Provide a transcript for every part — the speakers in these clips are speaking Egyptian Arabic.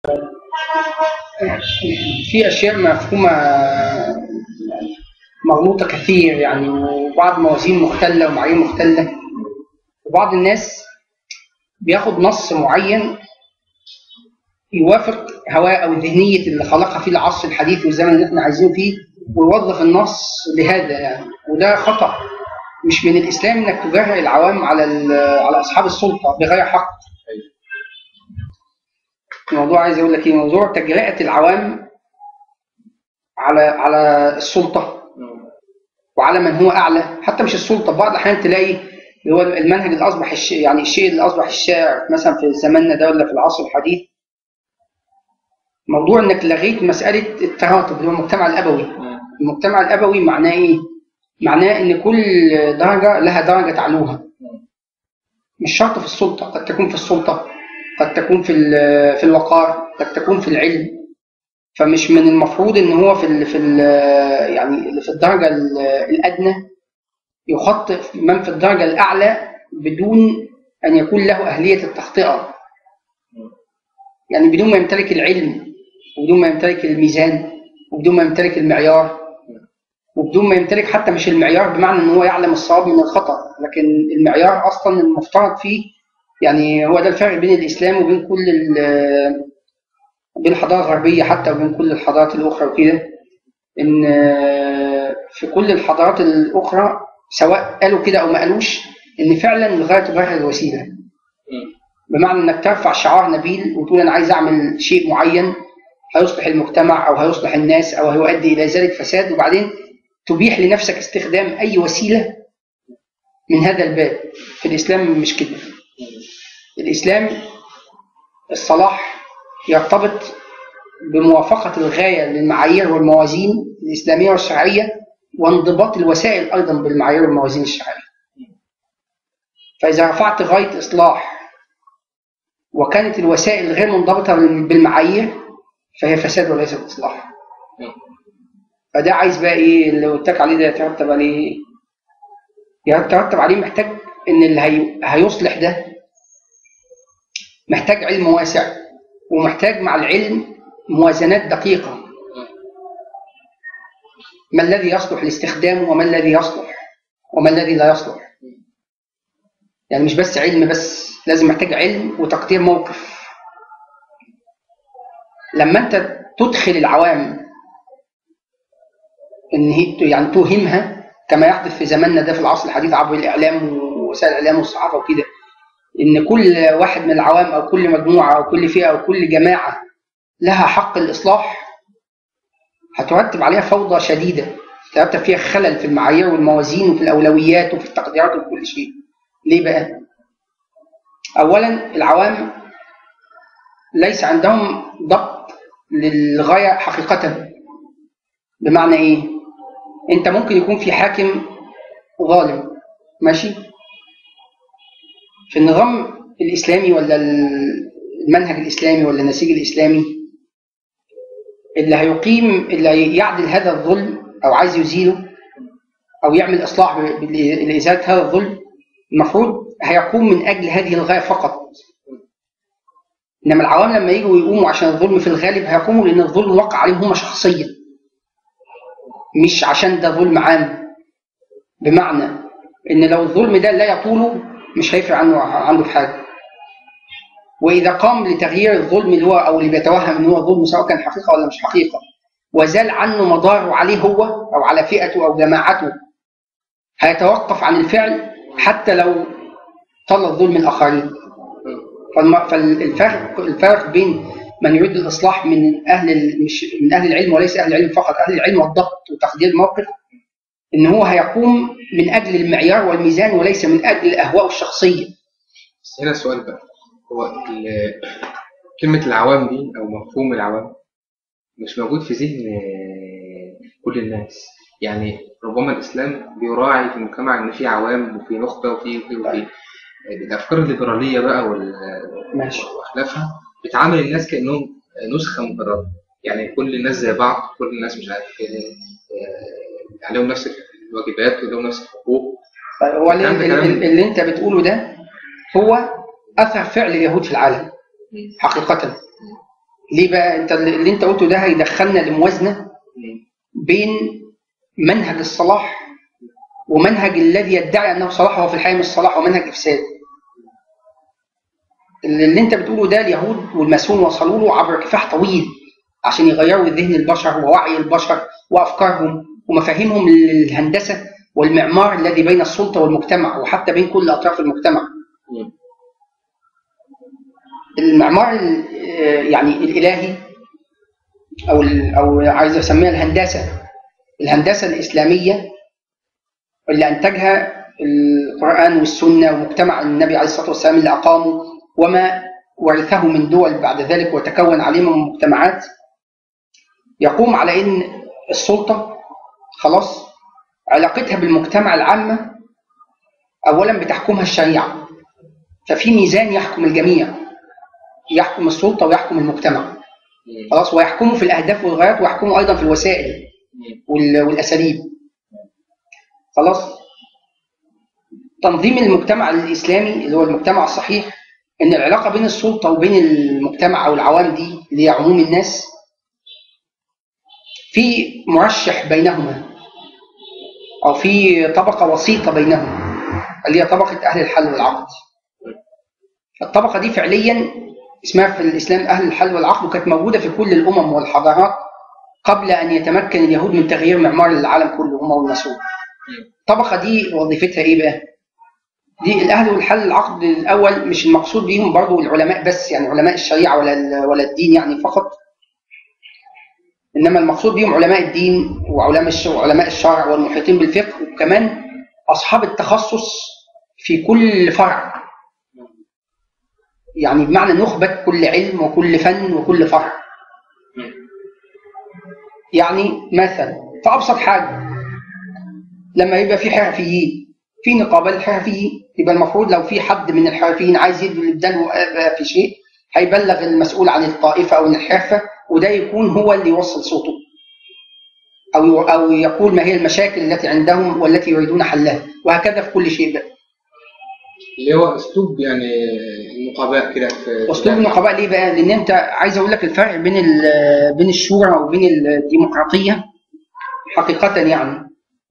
في اشياء مفهومه مغلوطه كثير يعني وبعض موازين مختله ومعايير مختله وبعض الناس بياخد نص معين يوافق هواه او ذهنيه اللي خلقها في العصر الحديث والزمن اللي احنا عايزينه فيه ويوظف النص لهذا يعني وده خطا مش من الاسلام انك تجرئ العوام على على اصحاب السلطه بغير حق الموضوع عايز اقول لك ايه موضوع تجرئه العوام على على السلطه وعلى من هو اعلى حتى مش السلطه بعض الاحيان تلاقي اللي هو المنهج اللي اصبح الشيء يعني الشيء اللي اصبح الشائع مثلا في زماننا ده ولا في العصر الحديث موضوع انك لغيت مساله التراتب اللي هو المجتمع الابوي المجتمع الابوي معناه ايه؟ معناه ان كل درجه لها درجه تعلوها مش شرط في السلطه قد تكون في السلطه قد تكون في في الوقار قد تكون في العلم فمش من المفروض ان هو في ال في ال يعني في الدرجه الادنى يخطئ من في الدرجه الاعلى بدون ان يكون له اهليه التخطئه يعني بدون ما يمتلك العلم وبدون ما يمتلك الميزان وبدون ما يمتلك المعيار وبدون ما يمتلك حتى مش المعيار بمعنى ان هو يعلم الصواب من الخطا لكن المعيار اصلا المفترض فيه يعني هو ده الفرق بين الاسلام وبين كل بين الحضاره الغربيه حتى وبين كل الحضارات الاخرى وكده ان في كل الحضارات الاخرى سواء قالوا كده او ما قالوش ان فعلا الغايه تبرر الوسيله بمعنى انك ترفع شعار نبيل وتقول انا عايز اعمل شيء معين هيصلح المجتمع او هيصلح الناس او هيؤدي الى ذلك فساد وبعدين تبيح لنفسك استخدام اي وسيله من هذا الباب في الاسلام مش كده الاسلام الصلاح يرتبط بموافقه الغايه للمعايير والموازين الاسلاميه والشرعيه وانضباط الوسائل ايضا بالمعايير والموازين الشرعيه فاذا رفعت غايه اصلاح وكانت الوسائل غير منضبطه بالمعايير فهي فساد وليست اصلاح فده عايز بقى ايه اللي قلت لك عليه ده يترتب عليه يترتب عليه محتاج ان اللي هي... هيصلح ده محتاج علم واسع ومحتاج مع العلم موازنات دقيقة ما الذي يصلح لاستخدامه وما الذي يصلح وما الذي لا يصلح يعني مش بس علم بس لازم محتاج علم وتقدير موقف لما انت تدخل العوام ان هي يعني توهمها كما يحدث في زماننا ده في العصر الحديث عبر الاعلام ووسائل الاعلام والصحافه وكده ان كل واحد من العوام او كل مجموعه او كل فئه او كل جماعه لها حق الاصلاح هترتب عليها فوضى شديده ترتب فيها خلل في المعايير والموازين وفي الاولويات وفي التقديرات وفي كل شيء ليه بقى اولا العوام ليس عندهم ضبط للغايه حقيقه بمعنى ايه انت ممكن يكون في حاكم ظالم ماشي في النظام الاسلامي ولا المنهج الاسلامي ولا النسيج الاسلامي اللي هيقيم اللي يعدل هذا الظلم او عايز يزيله او يعمل اصلاح لازاله هذا الظلم المفروض هيقوم من اجل هذه الغايه فقط انما العوام لما يجوا يقوموا عشان الظلم في الغالب هيقوموا لان الظلم وقع عليهم هم شخصيا مش عشان ده ظلم عام بمعنى ان لو الظلم ده لا يطوله مش هيفرق عنه عنده في حاجه واذا قام لتغيير الظلم اللي هو او اللي بيتوهم ان هو ظلم سواء كان حقيقه ولا مش حقيقه وزال عنه مضاره عليه هو او على فئته او جماعته هيتوقف عن الفعل حتى لو طال الظلم الاخرين فالفرق الفرق بين من يريد الاصلاح من اهل مش من اهل العلم وليس اهل العلم فقط اهل العلم والضبط وتقدير الموقف ان هو هيقوم من اجل المعيار والميزان وليس من اجل الاهواء الشخصيه بس هنا سؤال بقى هو كلمة العوام دي أو مفهوم العوام مش موجود في ذهن كل الناس يعني ربما الإسلام بيراعي في المجتمع إن في عوام وفي نخبة وفي وفي وفي الأفكار الليبرالية بقى ماشي وأخلافها بتعامل الناس كأنهم نسخة مجردة يعني كل الناس زي بعض كل الناس مش عارف عليهم نفس الواجبات ولهم نفس الحقوق طيب هو اللي, اللي, اللي انت بتقوله ده هو اثر فعل اليهود في العالم حقيقه ليه بقى انت اللي انت قلته ده هيدخلنا لموازنه بين منهج الصلاح ومنهج الذي يدعي انه صلاح وهو في الحقيقه مش صلاح ومنهج افساد اللي انت بتقوله ده اليهود والماسون وصلوا له عبر كفاح طويل عشان يغيروا ذهن البشر ووعي البشر وافكارهم ومفاهيمهم للهندسه والمعمار الذي بين السلطه والمجتمع وحتى بين كل اطراف المجتمع. المعمار يعني الالهي او او عايز اسميها الهندسه الهندسه الاسلاميه اللي انتجها القران والسنه ومجتمع النبي عليه الصلاه والسلام اللي اقامه وما ورثه من دول بعد ذلك وتكون عليه من مجتمعات يقوم على ان السلطه خلاص علاقتها بالمجتمع العامه اولا بتحكمها الشريعه ففي ميزان يحكم الجميع يحكم السلطه ويحكم المجتمع خلاص ويحكمه في الاهداف والغايات ويحكمه ايضا في الوسائل والاساليب خلاص تنظيم المجتمع الاسلامي اللي هو المجتمع الصحيح ان العلاقه بين السلطه وبين المجتمع او العوام دي اللي هي عموم الناس في مرشح بينهما او في طبقه وسيطه بينهم اللي هي طبقه اهل الحل والعقد الطبقه دي فعليا اسمها في الاسلام اهل الحل والعقد وكانت موجوده في كل الامم والحضارات قبل ان يتمكن اليهود من تغيير معمار العالم كله هم والمسيح الطبقه دي وظيفتها ايه بقى؟ دي الاهل والحل العقد الاول مش المقصود بيهم برضو العلماء بس يعني علماء الشريعه ولا ولا الدين يعني فقط انما المقصود بيهم علماء الدين وعلماء علماء الشرع والمحيطين بالفقه وكمان اصحاب التخصص في كل فرع يعني بمعنى نخبه كل علم وكل فن وكل فرع يعني مثلا في ابسط حاجه لما يبقى في حرفيين في نقابه للحرفيين يبقى المفروض لو في حد من الحرفيين عايز يبدل في شيء هيبلغ المسؤول عن الطائفه او الحرفه وده يكون هو اللي يوصل صوته او او يقول ما هي المشاكل التي عندهم والتي يريدون حلها وهكذا في كل شيء بقى اللي هو اسلوب يعني النقباء كده في اسلوب النقباء ليه بقى؟ لان انت عايز اقول لك الفرق بين بين الشورى وبين الديمقراطيه حقيقه يعني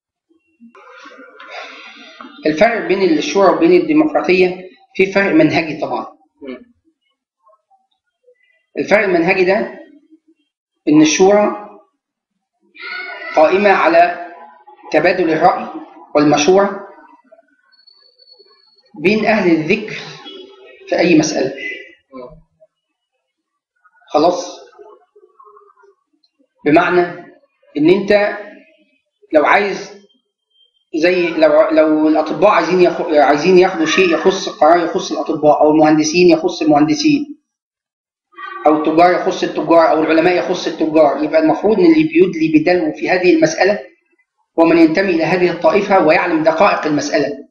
الفرق بين الشورى وبين الديمقراطيه في فرق منهجي طبعا الفرق المنهجي ده ان الشورى قائمه على تبادل الراي والمشوره بين أهل الذكر في أي مسألة خلاص بمعنى إن أنت لو عايز زي لو لو الأطباء عايزين ياخد عايزين ياخدوا شيء يخص قرار يخص الأطباء أو المهندسين يخص المهندسين أو التجار يخص التجار أو العلماء يخص التجار يبقى المفروض إن اللي بيدلي بدلو في هذه المسألة هو من ينتمي إلى هذه الطائفة ويعلم دقائق المسألة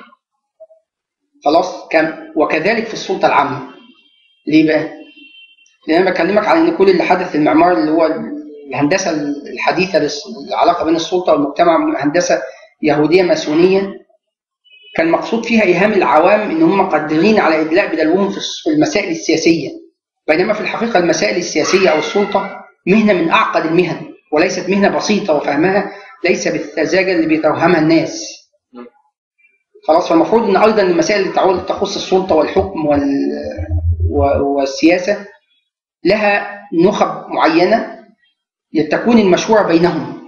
خلاص كم وكذلك في السلطه العامه ليه بقى لان انا بكلمك على ان كل اللي حدث المعمار اللي هو الهندسه الحديثه العلاقه بين السلطه والمجتمع هندسه يهوديه ماسونيه كان مقصود فيها ايهام العوام ان هم قادرين على ادلاء بدلوهم في المسائل السياسيه بينما في الحقيقه المسائل السياسيه او السلطه مهنه من اعقد المهن وليست مهنه بسيطه وفهمها ليس بالسذاجه اللي بيتوهمها الناس خلاص فالمفروض ان ايضا المسائل اللي تعود تخص السلطه والحكم وال... والسياسه لها نخب معينه تكون المشروع بينهم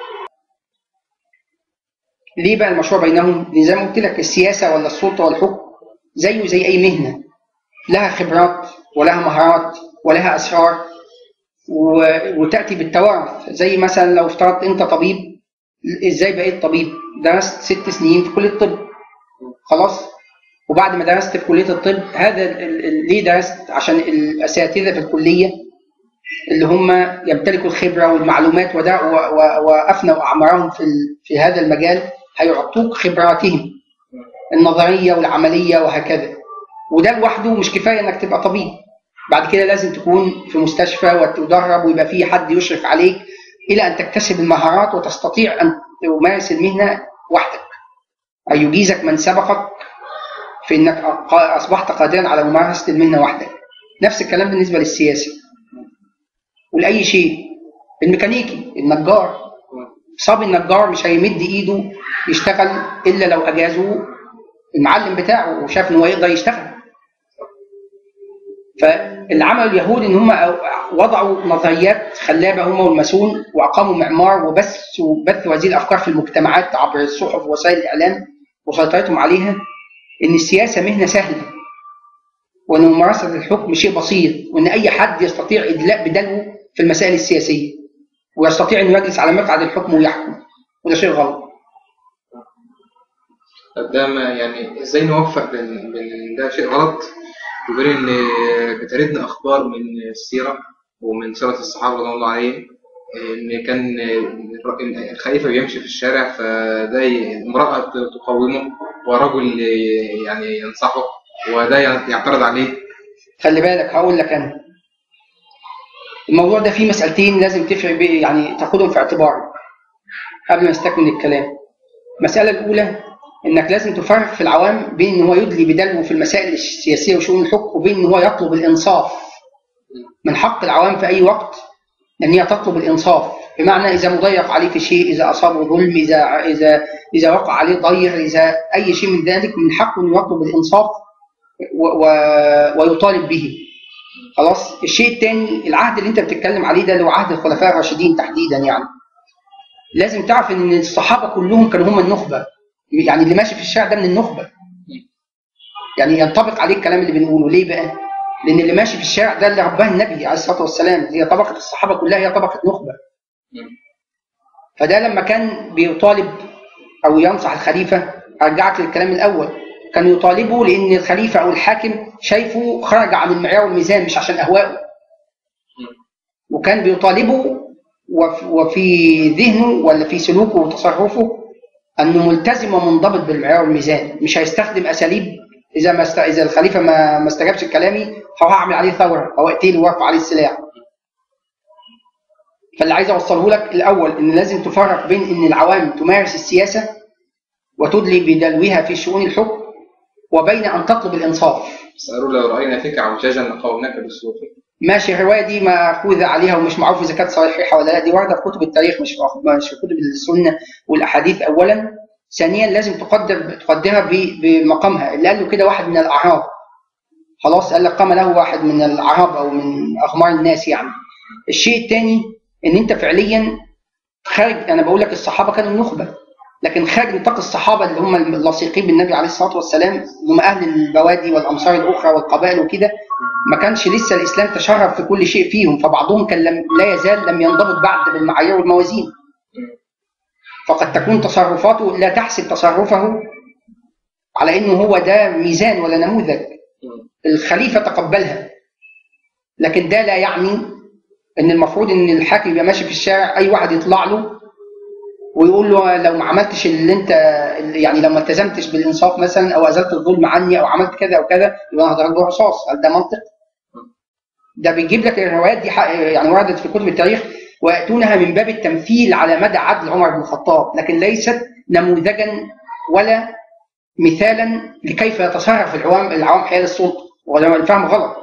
ليه بقى المشروع بينهم؟ لان زي ما قلت لك السياسه ولا السلطه والحكم زيه زي اي مهنه لها خبرات ولها مهارات ولها اسرار و... وتاتي بالتوارث زي مثلا لو افترضت انت طبيب ازاي بقيت طبيب؟ درست ست سنين في كليه الطب خلاص وبعد ما درست في كليه الطب هذا ليه درست عشان الاساتذه في الكليه اللي هم يمتلكوا الخبره والمعلومات وافنوا اعمارهم في في هذا المجال هيعطوك خبراتهم النظريه والعمليه وهكذا وده لوحده مش كفايه انك تبقى طبيب بعد كده لازم تكون في مستشفى وتدرب ويبقى في حد يشرف عليك الى ان تكتسب المهارات وتستطيع ان تمارس المهنه وحدك أي يجيزك من سبقك في أنك أصبحت قادرا على ممارسة المهنة وحدك نفس الكلام بالنسبة للسياسة لاي شيء الميكانيكي النجار صبي النجار مش هيمد ايده يشتغل الا لو اجازه المعلم بتاعه وشاف ان هو يقدر يشتغل فالعمل اليهود ان هم وضعوا نظريات خلابه هم والماسون واقاموا معمار وبثوا بثوا هذه الافكار في المجتمعات عبر الصحف ووسائل الاعلام وسيطرتهم عليها ان السياسه مهنه سهله وان ممارسه الحكم شيء بسيط وان اي حد يستطيع ادلاء بدلوه في المسائل السياسيه ويستطيع انه يجلس على مقعد الحكم ويحكم وده شيء غلط طب ده ما يعني ازاي نوفق بين بين ده شيء غلط وبين ان بتردنا اخبار من السيره ومن سيره الصحابه رضي الله عليهم ان كان الخليفه بيمشي في الشارع فده امراه تقومه ورجل يعني ينصحه وده يعترض عليه خلي بالك هقول لك انا الموضوع ده فيه مسألتين لازم تفرق بيه يعني تاخدهم في اعتبارك قبل ما نستكمل الكلام المسألة الأولى إنك لازم تفرق في العوام بين إن هو يدلي بدلوه في المسائل السياسية وشؤون الحكم وبين إن هو يطلب الإنصاف من حق العوام في أي وقت أن هي تطلب الإنصاف بمعنى إذا مضيق عليه في شيء إذا أصابه ظلم إذا إذا إذا وقع عليه ضير إذا أي شيء من ذلك من حقه أن يطلب الإنصاف و... و... ويطالب به خلاص الشيء الثاني العهد اللي انت بتتكلم عليه ده اللي هو عهد الخلفاء الراشدين تحديدا يعني لازم تعرف ان الصحابه كلهم كانوا هم النخبه يعني اللي ماشي في الشارع ده من النخبه يعني ينطبق عليه الكلام اللي بنقوله ليه بقى؟ لان اللي ماشي في الشارع ده اللي رباه النبي عليه الصلاه والسلام هي طبقه الصحابه كلها هي طبقه نخبه فده لما كان بيطالب او ينصح الخليفه ارجعك للكلام الاول كانوا يطالبوا لان الخليفه او الحاكم شايفه خرج عن المعيار والميزان مش عشان اهوائه وكان بيطالبوا وفي ذهنه ولا في سلوكه وتصرفه انه ملتزم ومنضبط بالمعيار والميزان مش هيستخدم اساليب اذا ما است... اذا الخليفه ما ما استجابش لكلامي فهو هعمل عليه ثوره او اقتله وارفع عليه السلاح فاللي عايز اوصله لك الاول ان لازم تفرق بين ان العوام تمارس السياسه وتدلي بدلوها في شؤون الحكم وبين ان تطلب الانصاف سألوا لو راينا فيك عوجاجا لقومناك بالسوق ماشي الروايه دي ماخوذه عليها ومش معروف اذا كانت صحيحه ولا لا دي وارده في كتب التاريخ مش في مش في كتب السنه والاحاديث اولا ثانيا لازم تقدر تقدرها بمقامها اللي قال له كده واحد من الاعراب خلاص قال لك قام له واحد من الاعراب او من اغمار الناس يعني الشيء الثاني ان انت فعليا خارج انا بقول لك الصحابه كانوا النخبه لكن خارج نطاق الصحابه اللي هم اللصيقين بالنبي عليه الصلاه والسلام هم اهل البوادي والامصار الاخرى والقبائل وكده ما كانش لسه الاسلام تشرف في كل شيء فيهم فبعضهم كان لم لا يزال لم ينضبط بعد بالمعايير والموازين فقد تكون تصرفاته لا تحسب تصرفه على انه هو ده ميزان ولا نموذج الخليفه تقبلها لكن ده لا يعني ان المفروض ان الحاكم يبقى ماشي في الشارع اي واحد يطلع له ويقول له لو ما عملتش اللي انت يعني لو ما التزمتش بالانصاف مثلا او ازلت الظلم عني او عملت كذا او كذا يبقى انا هضرب رصاص هل ده منطق؟ ده بيجيب لك الروايات دي يعني وردت في كتب التاريخ وياتونها من باب التمثيل على مدى عدل عمر بن الخطاب لكن ليست نموذجا ولا مثالا لكيف يتصرف العوام العوام حيال السلطه ولا الفهم غلط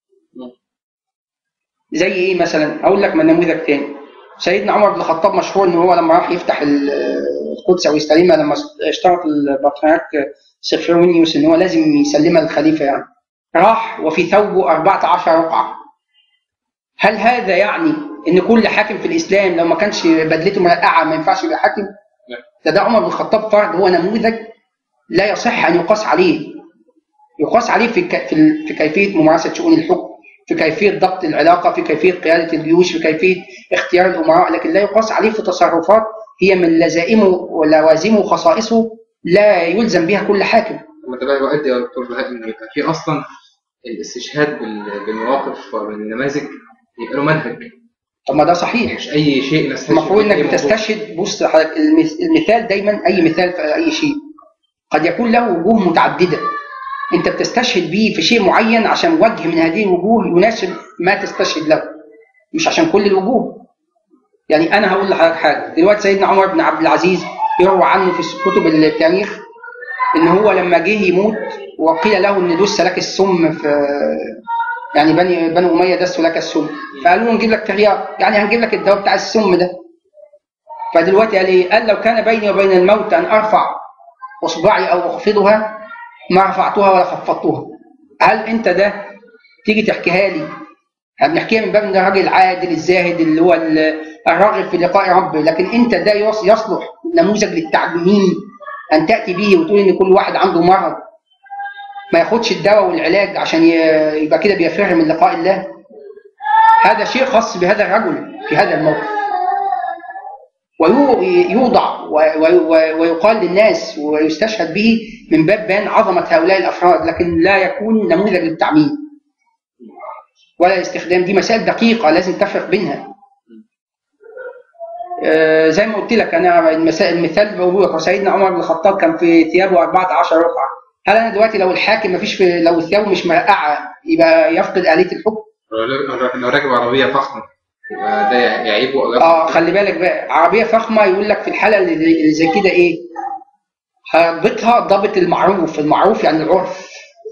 زي ايه مثلا اقول لك من نموذج تاني سيدنا عمر بن الخطاب مشهور ان هو لما راح يفتح القدس او يستلمها لما اشترط البطريرك سفرونيوس ان هو لازم يسلمها للخليفه يعني راح وفي ثوبه 14 رقعه هل هذا يعني ان كل حاكم في الاسلام لو ما كانش بدلته مرقعه ما ينفعش يبقى حاكم؟ ده ده عمر بن الخطاب فرد هو نموذج لا يصح ان يقاس عليه يقاس عليه في في كيفيه ممارسه شؤون الحكم في كيفيه ضبط العلاقه في كيفيه قياده الجيوش في كيفيه اختيار الامراء لكن لا يقاس عليه في تصرفات هي من لزائمه ولوازمه وخصائصه لا يلزم بها كل حاكم. ما ده بقى يؤدي يا دكتور بهاء ان يبقى في اصلا الاستشهاد بالمواقف والنماذج يبقى له منهج. طب ما ده صحيح. مش اي شيء نستشهد المفروض انك بتستشهد بص المثال دايما اي مثال في اي شيء قد يكون له وجوه متعدده انت بتستشهد به في شيء معين عشان وجه من هذه الوجوه يناسب ما تستشهد له مش عشان كل الوجوه يعني انا هقول لحضرتك حاجه دلوقتي سيدنا عمر بن عبد العزيز يروى عنه في كتب التاريخ ان هو لما جه يموت وقيل له ان دس لك السم في يعني بني بنو اميه دسوا لك السم فقالوا له نجيب لك تغيار يعني هنجيب لك الدواء بتاع السم ده فدلوقتي قال ايه؟ قال لو كان بيني وبين الموت ان ارفع اصبعي او اخفضها ما رفعتها ولا خفضتها هل انت ده تيجي تحكيها لي احنا بنحكيها من باب ان ده راجل عادل الزاهد اللي هو ال- الراغب في لقاء ربه لكن انت ده يص- يصلح نموذج للتعميم ان تاتي به وتقول ان كل واحد عنده مرض ما ياخدش الدواء والعلاج عشان ي- يبقى كده بيفر من لقاء الله هذا شيء خاص بهذا الرجل في هذا الموقف ويوضع و- و- و- ويقال للناس ويستشهد به من باب بيان عظمة هؤلاء الأفراد لكن لا يكون نموذج للتعميم ولا الاستخدام دي مسائل دقيقة لازم تفرق بينها آه، زي ما قلت لك أنا المسائل المثال بقول لك سيدنا عمر بن الخطاب كان في ثيابه 14 رقعة هل أنا دلوقتي لو الحاكم ما فيش في لو ثيابه مش مرقعة يبقى يفقد آلية الحكم؟ لو- لو راكب عربية فخمة يبقى ده يعيبه أو اه خلي بالك بقى عربيه فخمه يقول لك في الحاله اللي زي- اللي زي كده ايه هضبطها ضبط المعروف المعروف يعني العرف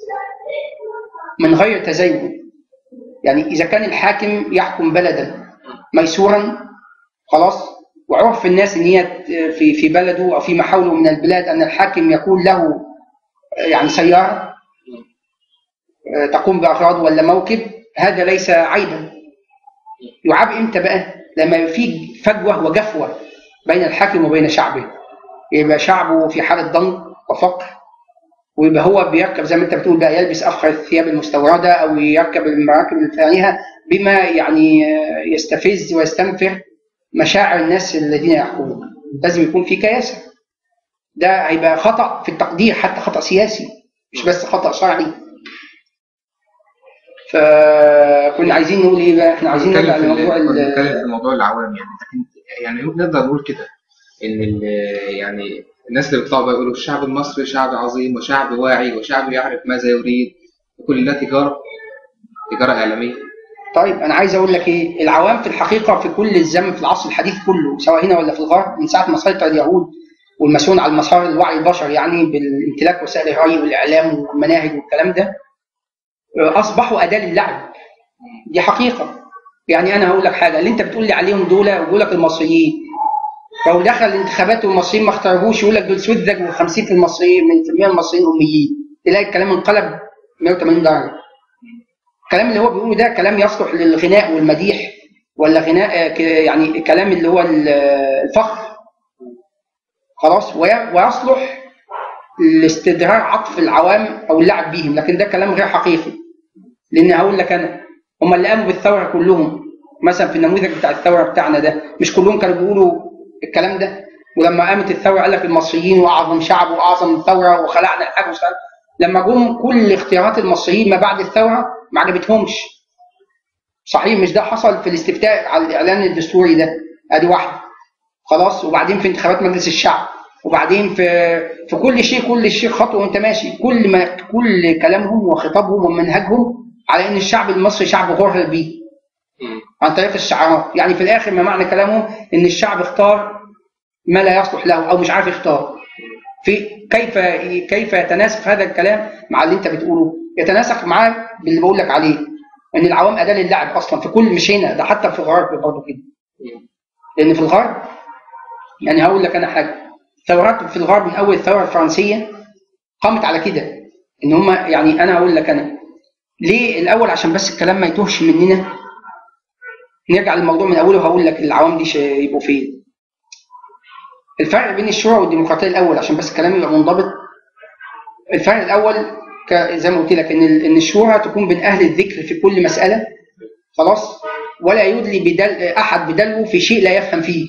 من غير تزين يعني اذا كان الحاكم يحكم بلدا ميسورا خلاص وعرف الناس ان هي في في بلده او في محاوله من البلاد ان الحاكم يكون له يعني سياره آه، تقوم بافراد ولا موكب هذا ليس عيبا يعاب امتى بقى؟ لما يبقى في فجوه وجفوه بين الحاكم وبين شعبه. يبقى شعبه في حاله ضنك وفقر ويبقى هو بيركب زي ما انت بتقول بقى يلبس افخر الثياب المستورده او يركب المراكب الفانيه بما يعني يستفز ويستنفر مشاعر الناس الذين يحكمون. لازم يكون في كياسه. ده هيبقى خطا في التقدير حتى خطا سياسي مش بس خطا شرعي. فكنا عايزين نقول ايه بقى؟ احنا عايزين بنتكلم نرجع في ال- لموضوع ال- بنتكلم في موضوع العوام يعني لكن يعني نقدر نقول كده ان ال- يعني الناس اللي بيطلعوا بقى يقولوا الشعب المصري شعب عظيم وشعب واعي وشعب يعرف ماذا يريد وكل ده تجاره تجاره اعلاميه طيب انا عايز اقول لك ايه العوام في الحقيقه في كل الزمن في العصر الحديث كله سواء هنا ولا في الغرب من ساعه ما سيطر اليهود والمسؤول على المسار الوعي البشري يعني بالامتلاك وسائل الري والاعلام والمناهج والكلام ده اصبحوا اداه للعب دي حقيقه يعني انا هقول لك حاجه اللي انت بتقول لي عليهم دول وبيقول لك المصريين لو دخل الانتخابات والمصريين ما اختاروهوش يقول لك دول سذج و50 في المصريين من في المية المصريين اميين تلاقي الكلام انقلب 180 درجه الكلام اللي هو بيقوله ده كلام يصلح للغناء والمديح ولا غناء ك- يعني كلام اللي هو ال- الفخر خلاص وي- ويصلح لاستدراج عطف العوام او اللعب بيهم لكن ده كلام غير حقيقي لان هقول لك انا هم اللي قاموا بالثوره كلهم مثلا في النموذج بتاع الثوره بتاعنا ده مش كلهم كانوا بيقولوا الكلام ده ولما قامت الثوره قال لك المصريين واعظم شعب واعظم ثوره وخلعنا الحاج وسلام. لما جم كل اختيارات المصريين ما بعد الثوره ما عجبتهمش صحيح مش ده حصل في الاستفتاء على الاعلان الدستوري ده ادي واحده خلاص وبعدين في انتخابات مجلس الشعب وبعدين في في كل شيء كل شيء خطوه وانت ماشي كل ما كل كلامهم وخطابهم ومنهجهم على ان الشعب المصري شعب غرر بيه عن طريق الشعارات يعني في الاخر ما معنى كلامهم ان الشعب اختار ما لا يصلح له او مش عارف يختار في كيف كيف يتناسب هذا الكلام مع اللي انت بتقوله يتناسق معاه باللي بقول لك عليه ان العوام اداه للعب اصلا في كل مش هنا ده حتى في الغرب برضه كده لان في الغرب يعني هقول لك انا حاجه الثورات في الغرب من اول الثوره الفرنسيه قامت على كده ان هم يعني انا هقول لك انا ليه الاول عشان بس الكلام ما يتوهش مننا نرجع للموضوع من اوله وهقول لك العوام دي ش- يبقوا فين الفرق بين الشورى والديمقراطيه الاول عشان بس الكلام يبقى منضبط الفرق الاول ك- زي ما قلت لك ان ال- ان الشورى تكون بين اهل الذكر في كل مساله خلاص ولا يدلي بدل احد بدلوه في شيء لا يفهم فيه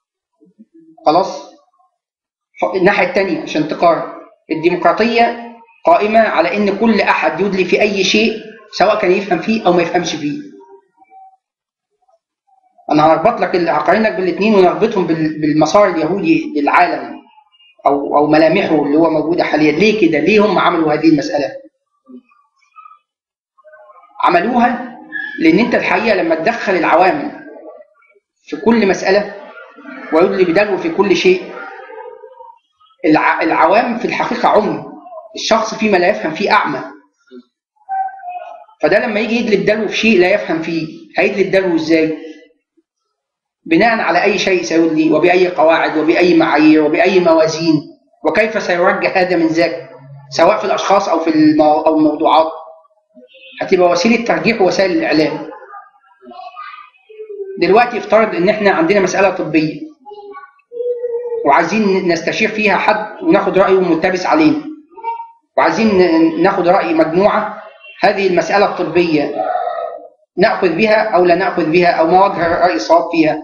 خلاص الناحيه الثانيه عشان تقارن الديمقراطيه قائمه على ان كل احد يدلي في اي شيء سواء كان يفهم فيه او ما يفهمش فيه انا هربط لك هقارنك بالاثنين ونربطهم بال- بالمسار اليهودي للعالم او او ملامحه اللي هو موجوده حاليا ليه كده ليه هم عملوا هذه المساله عملوها لان انت الحقيقه لما تدخل العوام في كل مساله ويدلي بدلو في كل شيء الع- العوام في الحقيقه عمي الشخص فيما لا يفهم فيه اعمى فده لما يجي يدلي الدلو في شيء لا يفهم فيه هيدلي الدلو ازاي؟ بناء على اي شيء سيدلي وباي قواعد وباي معايير وباي موازين وكيف سيرجح هذا من ذاك سواء في الاشخاص او في المو... او الموضوعات هتبقى وسيله ترجيح وسائل الاعلام دلوقتي افترض ان احنا عندنا مساله طبيه وعايزين نستشير فيها حد وناخد رايه ملتبس علينا وعايزين ن- ناخد راي مجموعه هذه المساله الطبيه ناخذ بها او لا ناخذ بها او ما وجه راي صواب فيها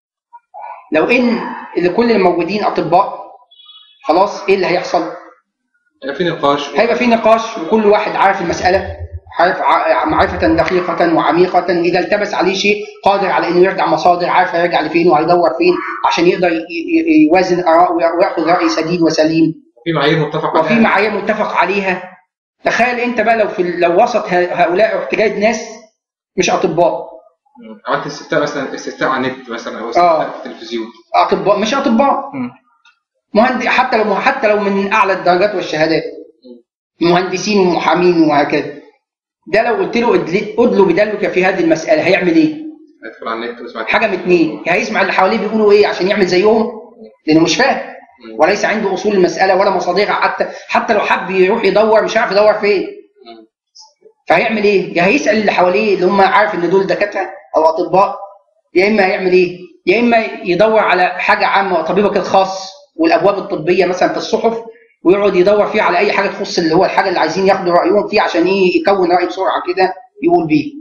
لو ان اللي كل الموجودين اطباء خلاص ايه اللي هيحصل؟ هيبقى في نقاش هيبقى في نقاش وكل واحد عارف المسألة عارف ع- معرفة دقيقة وعميقة إذا التبس عليه شيء قادر على إنه يرجع مصادر عارف هيرجع لفين وهيدور فين عشان يقدر ي- ي- يوازن آراء وياخذ رأي سديد وسليم في معايير متفق وفي عليها معايير متفق عليها تخيل أنت بقى لو في لو وسط ه- هؤلاء احتجاج ناس مش أطباء مم. عملت استفتاء مثلا استفتاء على النت مثلا او آه. استفتاء في التلفزيون أطباء مش أطباء مم. مهندس حتى لو حتى لو من أعلى الدرجات والشهادات مهندسين ومحامين وهكذا ده لو قلت له ادل- ادلوا بدلوك في هذه المسألة هيعمل إيه؟ هيدخل على النت ويسمع حاجه من اتنين يا هيسمع اللي حواليه بيقولوا ايه عشان يعمل زيهم لانه مش فاهم وليس عنده اصول المساله ولا مصادرها حتى حتى لو حب يروح يدور مش عارف يدور فين مم. فهيعمل ايه؟ يا هيسال اللي حواليه اللي هم عارف ان دول دكاتره او اطباء يا اما هيعمل ايه؟ يا اما يدور على حاجه عامه طبيبك الخاص والابواب الطبيه مثلا في الصحف ويقعد يدور فيها على اي حاجه تخص اللي هو الحاجه اللي عايزين ياخدوا رايهم فيه عشان ايه يكون راي بسرعه كده يقول بيه.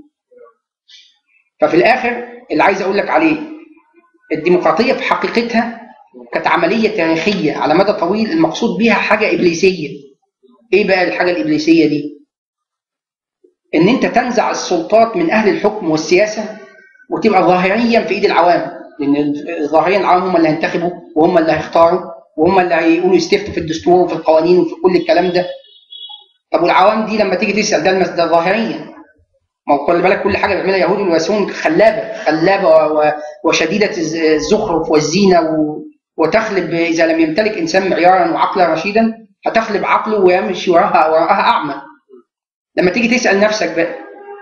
ففي الاخر اللي عايز اقول لك عليه الديمقراطيه في حقيقتها كانت عمليه تاريخيه على مدى طويل المقصود بيها حاجه ابليسيه. ايه بقى الحاجه الابليسيه دي؟ ان انت تنزع السلطات من اهل الحكم والسياسه وتبقى ظاهريا في ايد العوام لان ظاهريا العوام هم اللي هينتخبوا وهم اللي هيختاروا وهم اللي هيقولوا يستفتوا في الدستور وفي القوانين وفي كل الكلام ده طب والعوام دي لما تيجي تسال ده المس- ده ظاهريا ما هو خلي بالك كل حاجه بيعملها اليهود والمسيحيون خلابه خلابه و- و- وشديده الز- الزخرف والزينه و- وتخلب اذا لم يمتلك انسان معيارا وعقلا رشيدا هتخلب عقله ويمشي وراها وراها اعمى لما تيجي تسال نفسك بقى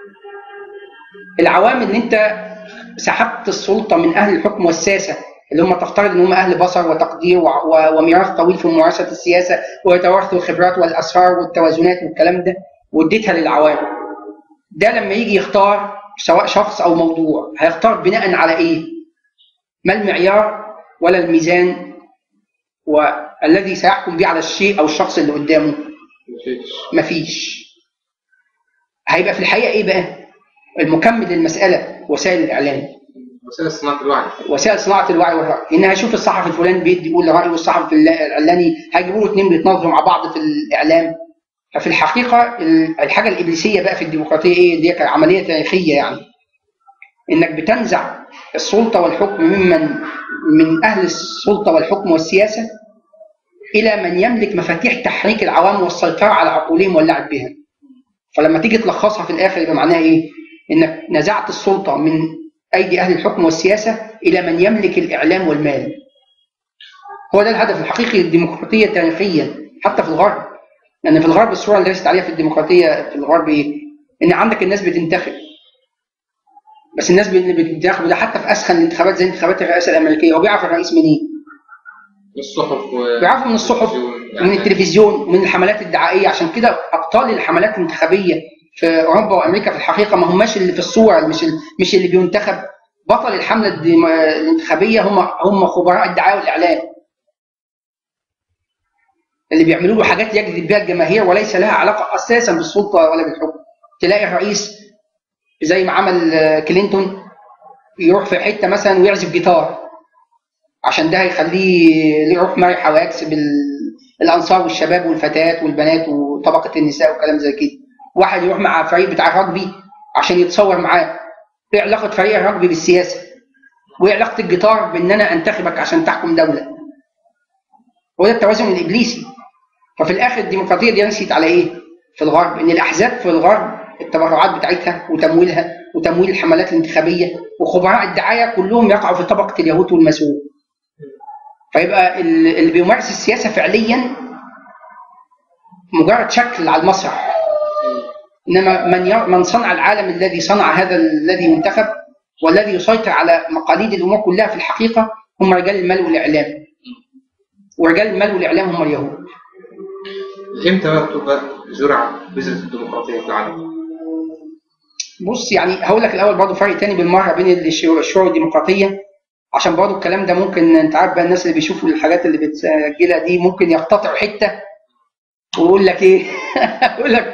العوام ان انت سحبت السلطه من اهل الحكم والسياسه اللي هم تفترض ان هم اهل بصر وتقدير وع- و- وميراث طويل في ممارسه السياسه ويتوارثوا الخبرات والاسرار والتوازنات والكلام ده واديتها للعوام ده لما يجي يختار سواء شخص او موضوع هيختار بناء على ايه؟ ما المعيار ولا الميزان والذي سيحكم به على الشيء او الشخص اللي قدامه مفيش مفيش هيبقى في الحقيقه ايه بقى؟ المكمل للمساله وسائل الاعلام وسائل صناعه الوعي وسائل صناعه الوعي والراي ان هيشوف الصحفي الفلاني بيدي يقول رايه والصحفي العلاني هيجيبوا له اثنين بيتناظروا مع بعض في الاعلام ففي الحقيقه ال- الحاجه الابليسيه بقى في الديمقراطيه ايه دي كانت عمليه تاريخيه يعني انك بتنزع السلطه والحكم ممن من اهل السلطه والحكم والسياسه الى من يملك مفاتيح تحريك العوام والسيطره على عقولهم واللعب بها فلما تيجي تلخصها في الاخر يبقى معناها ايه انك نزعت السلطه من ايدي اهل الحكم والسياسه الى من يملك الاعلام والمال هو ده الهدف الحقيقي للديمقراطيه تاريخيا حتى في الغرب لان في الغرب الصوره اللي رست عليها في الديمقراطيه في الغرب ايه ان عندك الناس بتنتخب بس الناس اللي بتنتخب ده حتى في اسخن الانتخابات زي انتخابات الرئاسه الامريكيه هو بيعرف الرئيس منين؟ من الصحف و... بيعرفوا من الصحف والتلفزيون. من التلفزيون ومن الحملات الدعائيه عشان كده ابطال الحملات الانتخابيه في اوروبا وامريكا في الحقيقه ما هماش اللي في الصور مش ال- مش اللي بينتخب بطل الحمله الديم- الانتخابيه هم هم خبراء الدعايه والاعلام اللي بيعملوا له حاجات يجذب بها الجماهير وليس لها علاقه اساسا بالسلطه ولا بالحكم تلاقي الرئيس زي ما عمل آه، كلينتون يروح في حته مثلا ويعزف جيتار عشان ده هيخليه يروح مرحة ويكسب ال- الأنصار والشباب والفتيات والبنات وطبقة النساء وكلام زي كده. واحد يروح مع فريق بتاع الرجبي عشان يتصور معاه. إيه علاقة فريق الرجبي بالسياسة؟ وإيه علاقة الجيتار بإن أنا أنتخبك عشان تحكم دولة؟ وده التوازن الإبليسي. ففي الآخر الديمقراطية دي نسيت على إيه؟ في الغرب إن الأحزاب في الغرب التبرعات بتاعتها وتمويلها وتمويل الحملات الانتخابية وخبراء الدعاية كلهم يقعوا في طبقة اليهود والمسيح. فيبقى ال- اللي بيمارس السياسه فعليا مجرد شكل على المسرح انما من من صنع العالم الذي صنع هذا الذي انتخب والذي يسيطر على مقاليد الامور كلها في الحقيقه هم رجال المال والاعلام ورجال المال والاعلام هم اليهود امتى بقى تبقى زرع بذره الديمقراطيه في العالم؟ بص يعني هقول لك الاول برضه فرق تاني بالمره بين الشعوب الديمقراطيه عشان برضه الكلام ده ممكن انت عارف بقى الناس اللي بيشوفوا الحاجات اللي بتسجلها دي ممكن يقتطعوا حته ويقول لك ايه؟ يقول لك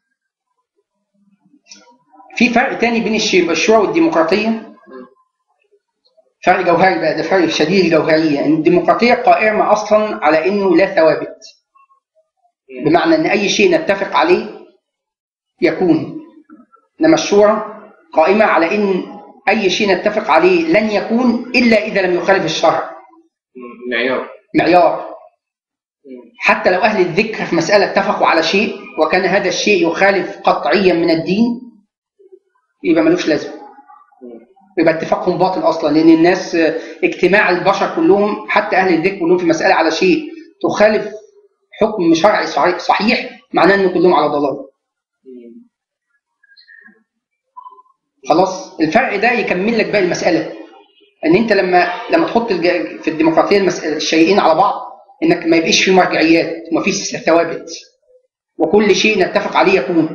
في فرق تاني بين الشيوعيه والديمقراطيه فرق جوهري بقى ده فرق شديد الجوهريه ان الديمقراطيه قائمه اصلا على انه لا ثوابت بمعنى ان اي شيء نتفق عليه يكون انما الشورى قائمه على ان اي شيء نتفق عليه لن يكون الا اذا لم يخالف الشرع معيار معيار حتى لو اهل الذكر في مساله اتفقوا على شيء وكان هذا الشيء يخالف قطعيا من الدين يبقى ملوش لازمه يبقى اتفاقهم باطل اصلا لان الناس اجتماع البشر كلهم حتى اهل الذكر كلهم في مساله على شيء تخالف حكم شرعي صحيح معناه ان كلهم على ضلال خلاص الفرق ده يكمل لك باقي المساله ان انت لما لما تحط في الديمقراطيه الشيئين على بعض انك ما يبقاش في مرجعيات وما فيش ثوابت وكل شيء نتفق عليه يكون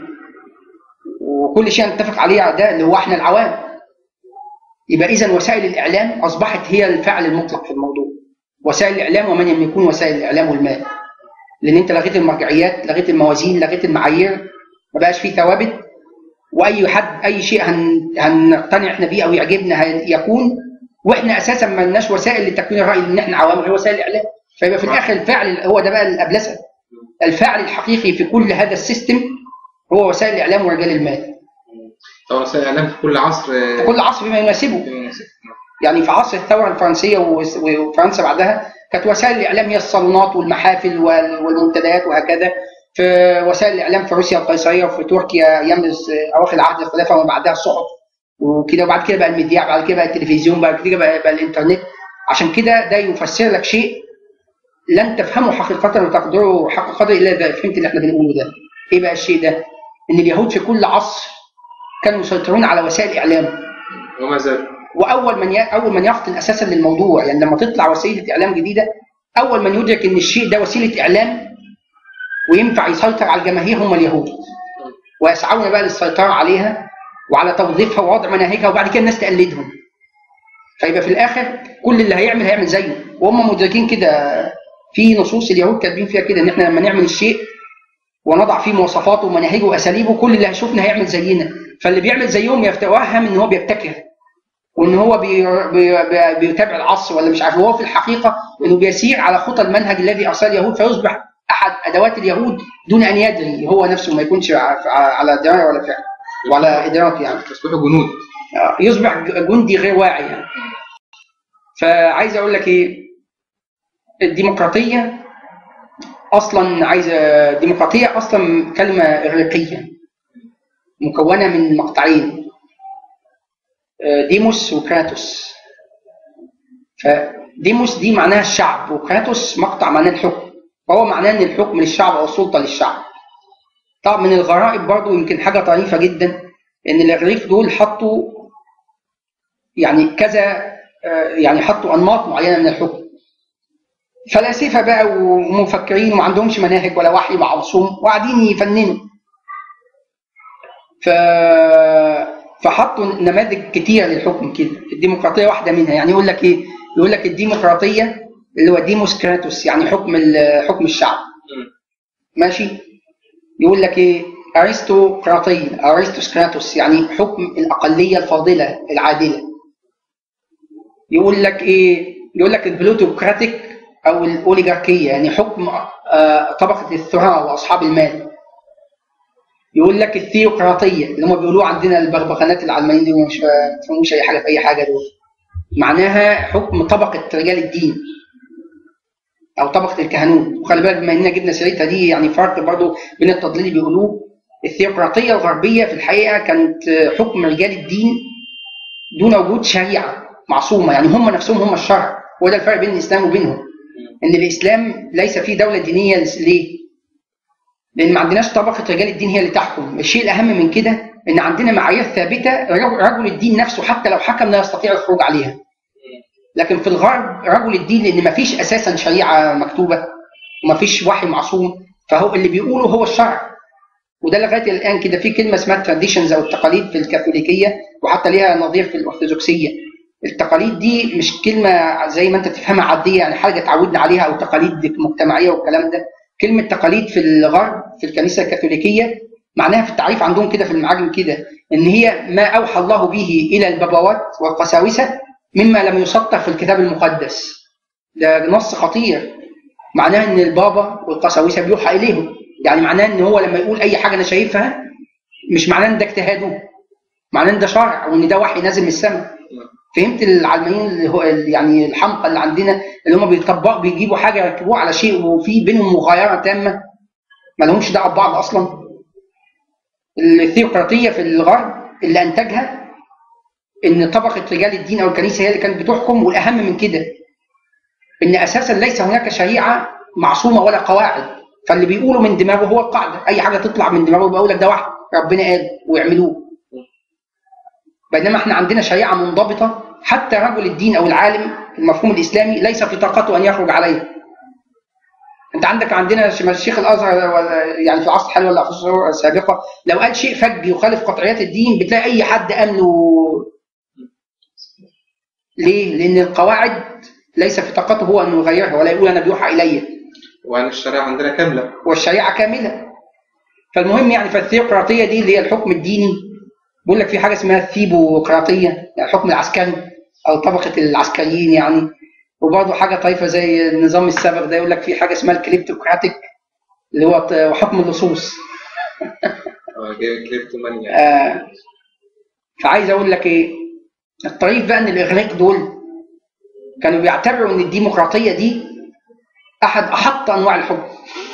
وكل شيء نتفق عليه ده اللي هو احنا العوام يبقى اذا وسائل الاعلام اصبحت هي الفعل المطلق في الموضوع وسائل الاعلام ومن يملكون وسائل الاعلام والمال لان انت لغيت المرجعيات لغيت الموازين لغيت المعايير ما بقاش فيه ثوابت واي حد اي شيء هن هنقتنع احنا بيه او يعجبنا يكون واحنا اساسا ما لناش وسائل لتكوين الراي ان احنا عوام غير وسائل الاعلام فيبقى في الاخر الفعل هو ده بقى الابلسه الفعل الحقيقي في كل هذا السيستم هو وسائل الاعلام ورجال المال طبعا وسائل الاعلام في كل عصر في كل عصر بما يناسبه يعني في عصر الثوره الفرنسيه وفرنسا بعدها كانت وسائل الاعلام هي الصالونات والمحافل والمنتديات وهكذا في وسائل الاعلام في روسيا القيصريه وفي تركيا ايام اواخر العهد الخلافه وما بعدها الصحف وكده وبعد كده بقى المذياع بعد كده بقى التلفزيون بعد كده بقى, بقى الانترنت عشان كده ده يفسر لك شيء لن تفهمه حقيقه وتقدره حق قدر الا اذا فهمت اللي احنا بنقوله ده. ايه بقى الشيء ده؟ ان اليهود في كل عصر كانوا يسيطرون على وسائل الاعلام. وما زال. واول من ي... اول من يفطن اساسا للموضوع يعني لما تطلع وسيله اعلام جديده اول من يدرك ان الشيء ده وسيله اعلام وينفع يسيطر على الجماهير هم اليهود. ويسعون بقى للسيطره عليها وعلى توظيفها ووضع مناهجها وبعد كده الناس تقلدهم. فيبقى في الاخر كل اللي هيعمل هيعمل زيه وهم مدركين كده في نصوص اليهود كاتبين فيها كده ان احنا لما نعمل الشيء ونضع فيه مواصفاته ومناهجه واساليبه كل اللي هيشوفنا هيعمل زينا فاللي بيعمل زيهم يتوهم ان هو بيبتكر وان هو بي بي بي بيتابع العصر ولا مش عارف هو في الحقيقه انه بيسير على خطى المنهج الذي ارسل اليهود فيصبح احد ادوات اليهود دون ان يدري هو نفسه ما يكونش على درايه ولا فعل ولا ادراك يعني يصبحوا جنود يصبح جندي غير واعي يعني فعايز اقول لك ايه الديمقراطيه اصلا عايزه ديمقراطيه اصلا كلمه اغريقيه مكونه من مقطعين ديموس وكراتوس فديموس دي معناها الشعب وكراتوس مقطع معناه الحكم فهو معناه ان الحكم للشعب او السلطه للشعب طبعا من الغرائب برضو يمكن حاجه طريفه جدا ان الاغريق دول حطوا يعني كذا يعني حطوا انماط معينه من الحكم فلاسفه بقى ومفكرين وما عندهمش مناهج ولا وحي معصوم وقاعدين يفننوا ف فحطوا نماذج كتير للحكم كده الديمقراطيه واحده منها يعني يقول لك ايه يقول لك الديمقراطيه اللي هو ديموسكراتوس يعني حكم حكم الشعب ماشي يقول لك ايه ارستقراطيه ارستوسكراتوس يعني حكم الاقليه الفاضله العادله يقول لك ايه يقول لك البلوتوكراتيك او الاوليغاركيه يعني حكم طبقه الثراء واصحاب المال يقول لك الثيوقراطيه اللي هم بيقولوه عندنا البغبغانات العلمانيين دول مش فاهموش اي حاجه في اي حاجه دول معناها حكم طبقه رجال الدين او طبقه الكهنوت وخلي بالك بما اننا جبنا سيرتها دي يعني فرق برضه بين التضليل اللي بيقولوه الثيوقراطيه الغربيه في الحقيقه كانت حكم رجال الدين دون وجود شريعه معصومه يعني هم نفسهم هم الشرع وده الفرق بين الاسلام وبينهم ان الاسلام ليس فيه دوله دينيه ليه؟ لان ما عندناش طبقه رجال الدين هي اللي تحكم الشيء الاهم من كده ان عندنا معايير ثابته رجل رجل الدين نفسه حتى لو حكم لا يستطيع الخروج عليها لكن في الغرب رجل الدين لان ما فيش اساسا شريعه مكتوبه وما فيش وحي معصوم فهو اللي بيقوله هو الشرع وده لغايه الان كده في كلمه اسمها تراديشنز او التقاليد في الكاثوليكيه وحتى ليها نظير في الارثوذكسيه التقاليد دي مش كلمه زي ما انت تفهمها عاديه يعني حاجه اتعودنا عليها او تقاليد مجتمعيه والكلام ده كلمه تقاليد في الغرب في الكنيسه الكاثوليكيه معناها في التعريف عندهم كده في المعاجم كده ان هي ما اوحى الله به الى البابوات والقساوسه مما لم يسطر في الكتاب المقدس ده نص خطير معناه ان البابا والقساوسه بيوحى اليهم يعني معناه ان هو لما يقول اي حاجه انا شايفها مش معناه ان ده اجتهاده معناه ان ده شرع وان ده وحي نازل من السماء فهمت العلمانيين اللي هو يعني الحمقى اللي عندنا اللي هم بيطبقوا بيجيبوا حاجه يركبوها على شيء وفي بينهم مغايره تامه ما لهمش دعوه ببعض اصلا الثيوقراطيه في الغرب اللي انتجها ان طبقه رجال الدين او الكنيسه هي اللي كانت بتحكم والاهم من كده ان اساسا ليس هناك شريعه معصومه ولا قواعد فاللي بيقوله من دماغه هو القاعده اي حاجه تطلع من دماغه بيقول لك ده وحي ربنا قال ويعملوه بينما احنا عندنا شريعه منضبطه حتى رجل الدين او العالم المفهوم الاسلامي ليس في طاقته ان يخرج عليها انت عندك عندنا الشيخ الازهر يعني في العصر الحالي ولا في العصور السابقه لو قال شيء فج يخالف قطعيات الدين بتلاقي اي حد قام له ليه؟ لان القواعد ليس في طاقته هو انه يغيرها ولا يقول انا بيوحى الي وأن الشريعة عندنا كاملة والشريعه كامله فالمهم يعني فالثيوقراطيه دي اللي هي الحكم الديني بيقول لك في حاجه اسمها الثيبوقراطيه يعني الحكم العسكري او طبقه العسكريين يعني وبرضه حاجه طايفه زي النظام السابق ده يقول لك في حاجه اسمها الكليبتوكراتيك اللي هو ط- حكم اللصوص آه، جاي كليبتومانيا آه فعايز اقول لك ايه الطريف بقى ان الاغريق دول كانوا بيعتبروا ان الديمقراطيه دي احد احط انواع الحكم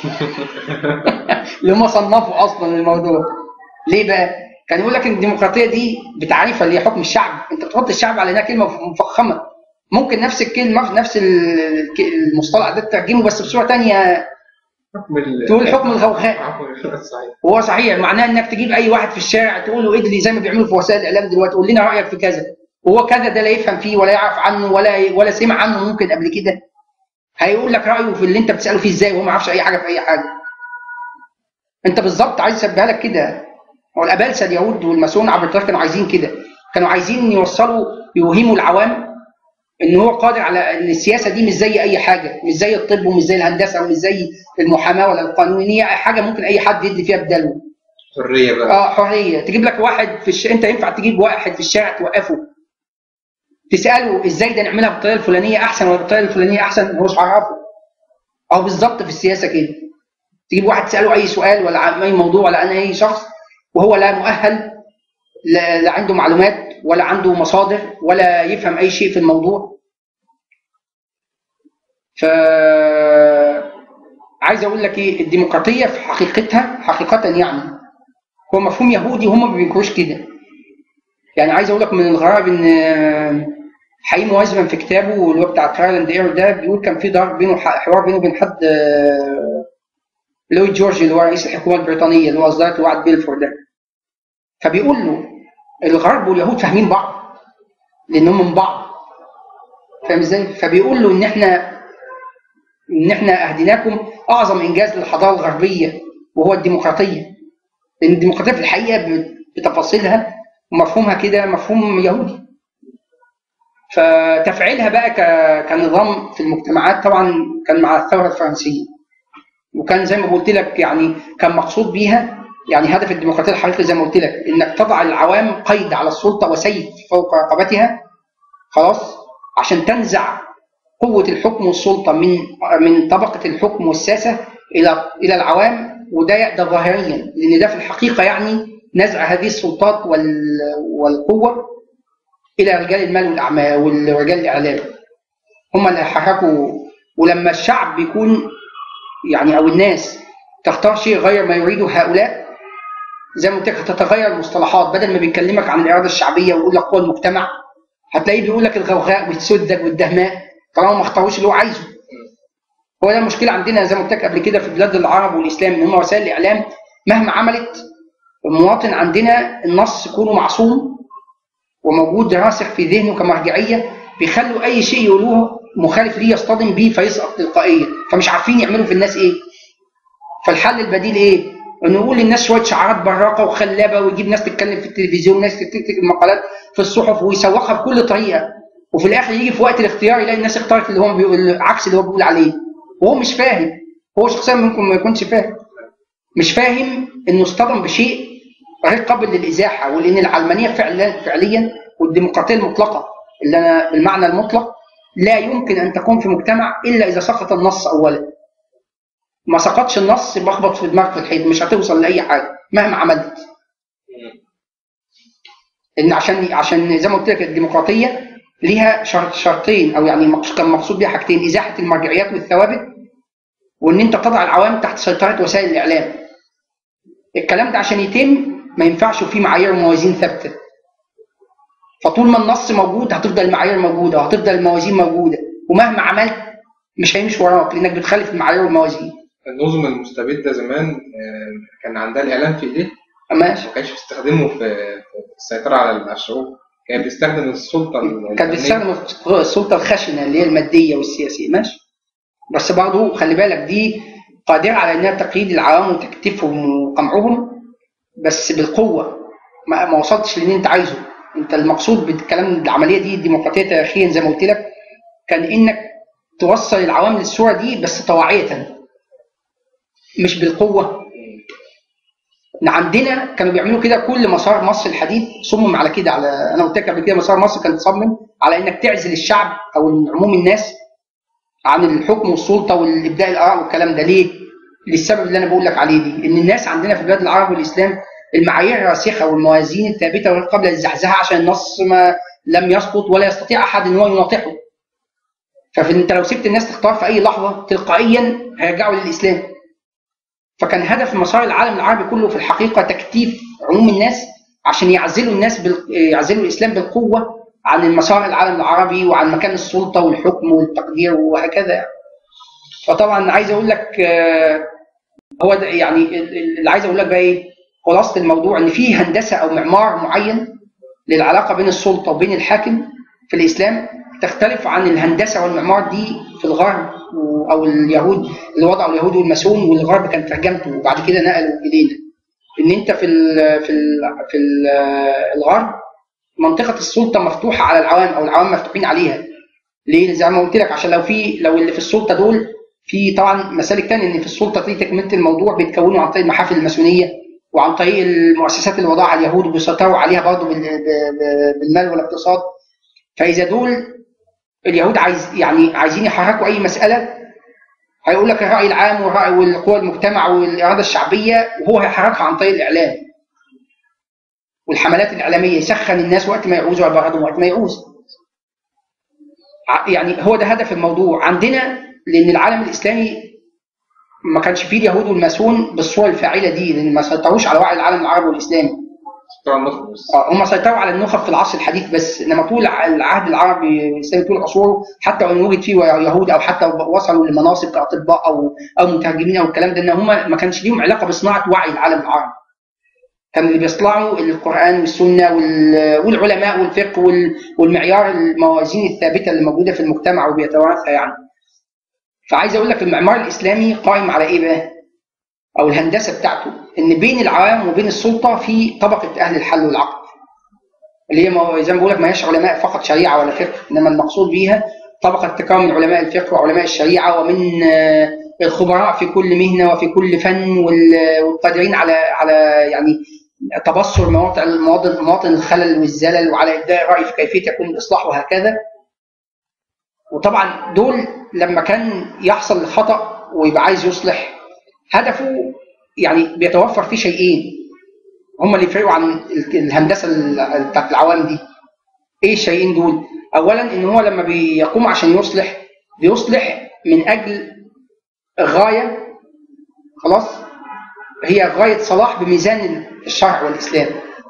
اللي هم صنفوا اصلا الموضوع ليه بقى؟ كان يقول لك ان الديمقراطيه دي بتعريفها اللي هي حكم الشعب انت بتحط الشعب على انها كلمه مفخمه ممكن نفس الكلمه في نفس ال- المصطلح ده تترجمه بس بصوره ثانيه حكم ال تقول حكم الغوغاء حكم صحيح هو صحيح معناه انك تجيب اي واحد في الشارع تقول له ادلي زي ما بيعملوا في وسائل الاعلام دلوقتي قول لنا رايك في كذا وهو كذا ده لا يفهم فيه ولا يعرف عنه ولا ولا سمع عنه ممكن قبل كده هيقول لك رايه في اللي انت بتساله فيه ازاي وهو ما يعرفش اي حاجه في اي حاجه انت بالظبط عايز اسبيها لك كده هو الابالسه اليهود والماسون عبر التاريخ كانوا عايزين كده كانوا عايزين يوصلوا يوهموا العوام ان هو قادر على ان السياسه دي مش زي اي حاجه مش زي الطب ومش زي الهندسه ومش زي المحاماه ولا القانون هي حاجه ممكن اي حد يدي فيها بداله حرية بقى اه حريه تجيب لك واحد في الش... انت ينفع تجيب واحد في الشارع توقفه تساله ازاي ده نعملها بالطريقه الفلانيه احسن ولا بالطريقه الفلانيه احسن هو مش هيعرفه او بالظبط في السياسه كده تجيب واحد تساله اي سؤال ولا عن اي موضوع ولا عن اي شخص وهو لا مؤهل لا, لا عنده معلومات ولا عنده مصادر ولا يفهم اي شيء في الموضوع ف عايز اقول لك ايه الديمقراطيه في حقيقتها حقيقه يعني هو مفهوم يهودي هم ما بينكروش كده يعني عايز اقول لك من الغرائب ان حقيقي موازبا في كتابه اللي هو بتاع ترايل اند اير ده بيقول كان في ضرب بينه حوار بينه وبين حد آه، لويد جورج اللي هو رئيس الحكومه البريطانيه اللي هو اصدرت وعد بيلفور ده فبيقول له الغرب واليهود فاهمين بعض لانهم من بعض فاهم ازاي؟ فبيقول له ان احنا ان احنا اهديناكم اعظم انجاز للحضاره الغربيه وهو الديمقراطيه لان الديمقراطيه في الحقيقه بتفاصيلها ومفهومها كده مفهوم يهودي فتفعيلها بقى ك- كنظام في المجتمعات طبعا كان مع الثوره الفرنسيه وكان زي ما قلت لك يعني كان مقصود بيها يعني هدف الديمقراطيه الحقيقي زي ما قلت لك انك تضع العوام قيد على السلطه وسيف فوق رقبتها خلاص عشان تنزع قوه الحكم والسلطه من من طبقه الحكم والساسه الى الى العوام وده ده ظاهريا لان ده في الحقيقه يعني نزع هذه السلطات وال والقوه الى رجال المال والاعمال ورجال الاعلام هم اللي حركوا ولما الشعب بيكون يعني او الناس تختار شيء غير ما يريده هؤلاء زي ما قلت لك هتتغير المصطلحات بدل ما بيكلمك عن الاراده الشعبيه ويقول لك قوى المجتمع هتلاقيه بيقول لك الغوغاء والسذج والدهماء طالما ما اختاروش اللي هو عايزه هو ده المشكله عندنا زي ما قلت لك قبل كده في بلاد العرب والاسلام ان هم وسائل الاعلام مهما عملت المواطن عندنا النص يكون معصوم وموجود راسخ في ذهنه كمرجعيه بيخلوا اي شيء يقولوه مخالف ليه يصطدم بيه فيسقط تلقائيا فمش عارفين يعملوا في الناس ايه فالحل البديل ايه؟ انه يقول للناس شويه شعارات براقه وخلابه ويجيب ناس تتكلم في التلفزيون وناس تكتب المقالات في الصحف ويسوقها بكل طريقه وفي الاخر يجي في وقت الاختيار يلاقي الناس اختارت اللي هو بيقول عكس اللي هو بيقول عليه وهو مش فاهم هو شخصيا ممكن ما يكونش فاهم مش فاهم انه اصطدم بشيء غير قابل للازاحه ولان العلمانيه فعلا فعليا والديمقراطيه المطلقه اللي انا بالمعنى المطلق لا يمكن ان تكون في مجتمع الا اذا سقط النص اولا ما سقطش النص يبقى اخبط في دماغك في الحيط مش هتوصل لاي حاجه مهما عملت ان عشان عشان زي ما قلت لك الديمقراطيه ليها شرط شرطين او يعني كان مقصود بيها حاجتين ازاحه المرجعيات والثوابت وان انت تضع العوام تحت سيطره وسائل الاعلام الكلام ده عشان يتم ما ينفعش فيه معايير وموازين ثابته فطول ما النص موجود هتفضل المعايير موجوده وهتفضل الموازين موجوده ومهما عملت مش هيمشي وراك لانك بتخالف المعايير والموازين النظم المستبده زمان آه، كان عندها الاعلام في ايديه ماشي ما كانش بتستخدمه في في السيطره على الشعوب كانت بتستخدم السلطه كانت بتستخدم السلطه الخشنه اللي هي الماديه والسياسيه ماشي بس برضه خلي بالك دي قادره على انها تقييد العوام وتكتفهم وقمعهم بس بالقوه ما, ما وصلتش للي انت عايزه انت المقصود بالكلام العمليه دي الديمقراطيه تاريخيا زي ما قلت لك كان انك توصل العوام للصوره دي بس طواعيه مش بالقوه إن عندنا كانوا بيعملوا كده كل مسار مصر الحديث صمم على كده على انا قلت لك قبل كده مسار مصر كان تصمم على انك تعزل الشعب او عموم الناس عن الحكم والسلطه والابداء الاراء والكلام ده ليه؟ للسبب اللي انا بقول لك عليه دي ان الناس عندنا في بلاد العرب والاسلام المعايير الراسخه والموازين الثابته غير قابله للزحزحه عشان النص ما لم يسقط ولا يستطيع احد ان هو يناطحه. فانت لو سبت الناس تختار في اي لحظه تلقائيا هيرجعوا للاسلام. فكان هدف مسار العالم العربي كله في الحقيقه تكتيف عموم الناس عشان يعزلوا الناس بال... يعزلوا الاسلام بالقوه عن المسار العالم العربي وعن مكان السلطه والحكم والتقدير وهكذا يعني. فطبعا عايز اقول لك آه، هو ده يعني اللي عايز اقول لك بقى ايه خلاصه الموضوع ان في هندسه او معمار معين للعلاقه بين السلطه وبين الحاكم في الاسلام تختلف عن الهندسه والمعمار دي في الغرب او اليهود اللي وضعوا اليهود والماسون والغرب كان ترجمته وبعد كده نقلوا الينا ان انت في ال في ال في ال الغرب منطقه السلطه مفتوحه على العوام او العوام مفتوحين عليها ليه زي ما قلت لك عشان لو في لو اللي في السلطه دول في طبعا مسالك ثانيه ان في السلطه دي تكمله الموضوع بيتكونوا عن طريق المحافل الماسونيه وعن طريق المؤسسات اللي وضعها اليهود وبيسيطروا عليها برضه بالمال والاقتصاد فاذا دول اليهود عايز يعني عايزين يحركوا اي مساله هيقول لك الراي العام والراي والقوى المجتمع والاراده الشعبيه وهو هيحركها عن طريق الاعلام والحملات الاعلاميه يسخن الناس وقت ما يعوز ويبردهم وقت ما يعوز يعني هو ده هدف الموضوع عندنا لان العالم الاسلامي ما كانش فيه اليهود والماسون بالصوره الفاعله دي لان ما سيطروش على وعي العالم العربي والاسلامي اه هم سيطروا على النخب في العصر الحديث بس انما طول العهد العربي الاسلامي طول عصوره حتى وان وجد فيه يهود او حتى وصلوا لمناصب كاطباء او او مترجمين او الكلام ده ان هم ما كانش ليهم علاقه بصناعه وعي العالم العربي. كان اللي بيصنعوا القران والسنه والعلماء والفقه والمعيار الموازين الثابته اللي موجوده في المجتمع وبيتوارثها يعني. فعايز اقول لك المعمار الاسلامي قائم على ايه بقى؟ او الهندسه بتاعته ان بين العوام وبين السلطه في طبقه اهل الحل والعقد اللي هي زي ما بقول لك ما هيش علماء فقط شريعه ولا فقه انما المقصود بيها طبقه تتكون من علماء الفقه وعلماء الشريعه ومن الخبراء في كل مهنه وفي كل فن والقادرين على على يعني تبصر مواطن مواطن مواطن الخلل والزلل وعلى ابداء راي في كيفيه يكون الاصلاح وهكذا وطبعا دول لما كان يحصل خطا ويبقى عايز يصلح هدفه يعني بيتوفر فيه شيئين هم اللي يفرقوا عن الهندسه بتاعت العوام دي ايه الشيئين دول اولا ان هو لما بيقوم عشان يصلح بيصلح من اجل غايه خلاص هي غايه صلاح بميزان الشرع والاسلام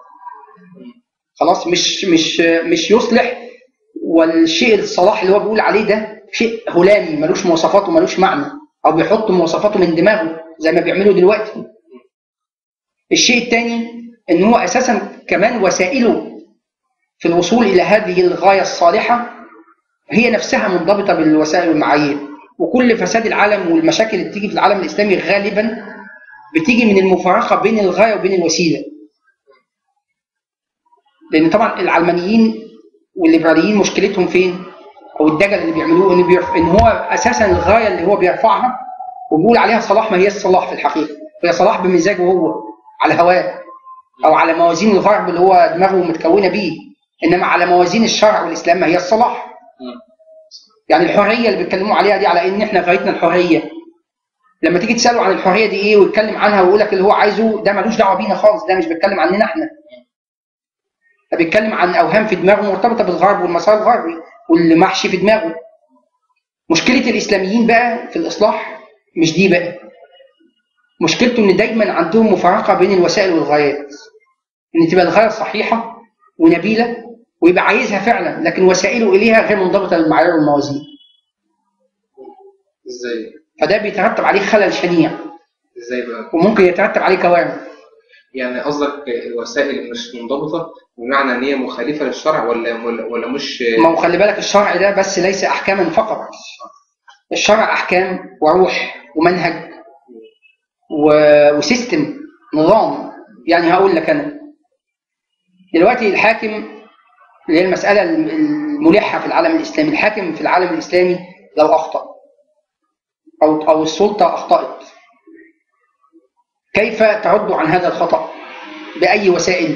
خلاص مش مش مش يصلح والشيء الصلاح اللي هو بيقول عليه ده شيء هلامي ملوش مواصفات وملوش معنى او بيحط مواصفاته من دماغه زي ما بيعملوا دلوقتي الشيء الثاني ان هو اساسا كمان وسائله في الوصول الى هذه الغايه الصالحه هي نفسها منضبطه بالوسائل والمعايير وكل فساد العالم والمشاكل اللي بتيجي في العالم الاسلامي غالبا بتيجي من المفارقه بين الغايه وبين الوسيله لان طبعا العلمانيين والليبراليين مشكلتهم فين او الدجل اللي بيعملوه ان, بيرف... إن هو اساسا الغايه اللي هو بيرفعها وبيقول عليها صلاح ما هي الصلاح في الحقيقه هي صلاح بمزاجه هو على هواه او على موازين الغرب اللي هو دماغه متكونه بيه انما على موازين الشرع والاسلام ما هي الصلاح يعني الحريه اللي بيتكلموا عليها دي على ان احنا غايتنا الحريه لما تيجي تساله عن الحريه دي ايه ويتكلم عنها ويقول لك اللي هو عايزه ده ملوش دعوه بينا خالص ده مش بيتكلم عننا احنا ده بيتكلم عن اوهام في دماغه مرتبطه بالغرب والمسار الغربي واللي محشي في دماغه مشكله الاسلاميين بقى في الاصلاح مش دي بقى مشكلته ان دايما عندهم مفارقه بين الوسائل والغايات ان تبقى الغايه صحيحه ونبيله ويبقى عايزها فعلا لكن وسائله اليها غير منضبطه بالمعايير والموازين ازاي فده بيترتب عليه خلل شنيع ازاي بقى وممكن يترتب عليه كوارث يعني قصدك الوسائل مش منضبطه بمعنى ان هي مخالفه للشرع ولا ولا, ولا مش ما هو خلي بالك الشرع ده بس ليس احكاما فقط الشرع احكام وروح ومنهج و... وسيستم نظام يعني هقول لك انا دلوقتي الحاكم اللي هي المساله الملحه في العالم الاسلامي الحاكم في العالم الاسلامي لو اخطا او او السلطه اخطات كيف تعد عن هذا الخطا باي وسائل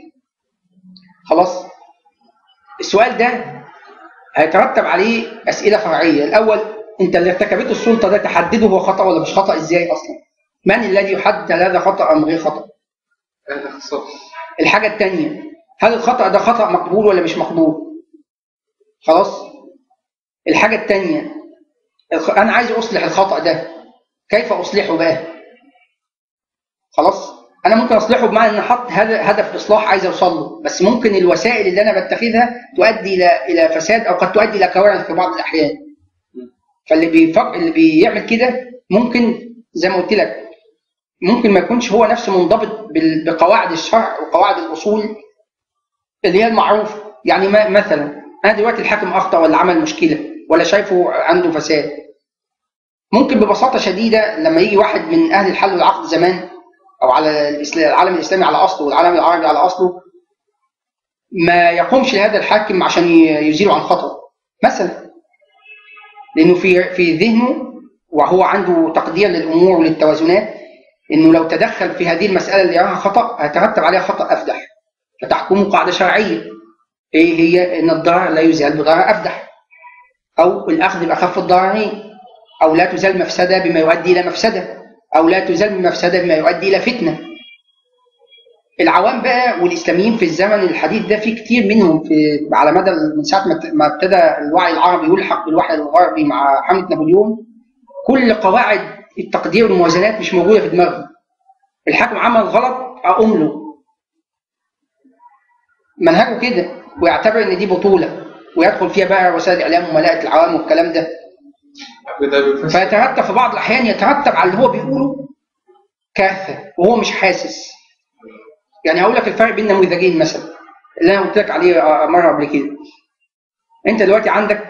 خلاص السؤال ده هيترتب عليه اسئله فرعيه الاول انت اللي ارتكبته السلطه ده تحدده هو خطا ولا مش خطا ازاي اصلا من الذي يحدد هل هذا خطا ام غير خطا هذا اختصاص الحاجه الثانيه هل الخطا ده خطا مقبول ولا مش مقبول خلاص الحاجه الثانيه انا عايز اصلح الخطا ده كيف اصلحه بقى خلاص انا ممكن اصلحه بمعنى ان احط هذا هدف اصلاح عايز اوصل له بس ممكن الوسائل اللي انا بتخذها تؤدي الى الى فساد او قد تؤدي الى كوارث في بعض الاحيان فاللي بيفق... اللي بيعمل كده ممكن زي ما قلت لك ممكن ما يكونش هو نفسه منضبط بال... بقواعد الشرع وقواعد الاصول اللي هي المعروفه يعني ما مثلا انا دلوقتي الحاكم اخطا ولا عمل مشكله ولا شايفه عنده فساد ممكن ببساطه شديده لما يجي واحد من اهل الحل والعقد زمان او على العالم الاسلامي على اصله والعالم العربي على اصله ما يقومش لهذا الحاكم عشان يزيله عن خطأ مثلا لانه في في ذهنه وهو عنده تقدير للامور وللتوازنات انه لو تدخل في هذه المساله اللي يراها خطا هيترتب عليها خطا افدح فتحكمه قاعده شرعيه ايه هي ان الضرر لا يزال بضرر افدح او الاخذ باخف الضررين او لا تزال مفسده بما يؤدي الى مفسده او لا تزال مفسده بما يؤدي الى فتنه العوام بقى والاسلاميين في الزمن الحديث ده في كتير منهم في على مدى من ساعه ما ابتدى الوعي العربي يلحق بالوعي الغربي مع حمله نابليون كل قواعد التقدير والموازنات مش موجوده في دماغهم الحاكم عمل غلط اقوم له منهجه كده ويعتبر ان دي بطوله ويدخل فيها بقى وسائل الاعلام وملاءه العوام والكلام ده فيترتب في بعض الاحيان يترتب على اللي هو بيقوله كارثه وهو مش حاسس يعني هقول لك الفرق بين نموذجين مثلا اللي انا قلت لك عليه مره قبل كده انت دلوقتي عندك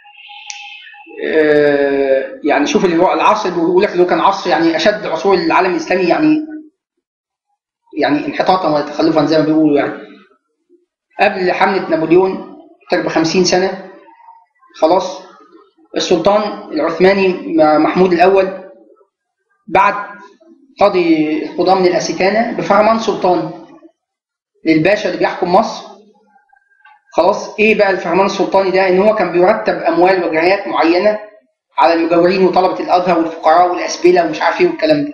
يعني شوف العصر اللي بيقول لك اللي هو كان عصر يعني اشد عصور العالم الاسلامي يعني يعني انحطاطا وتخلفا زي ما بيقولوا يعني قبل حمله نابليون ب 50 سنه خلاص السلطان العثماني محمود الاول بعت قاضي القضاة من الاستانه بفرمان سلطان للباشا اللي بيحكم مصر خلاص ايه بقى الفرمان السلطاني ده ان هو كان بيرتب اموال وجنايات معينه على المجاورين وطلبه الازهر والفقراء والاسبله ومش عارف ايه والكلام ده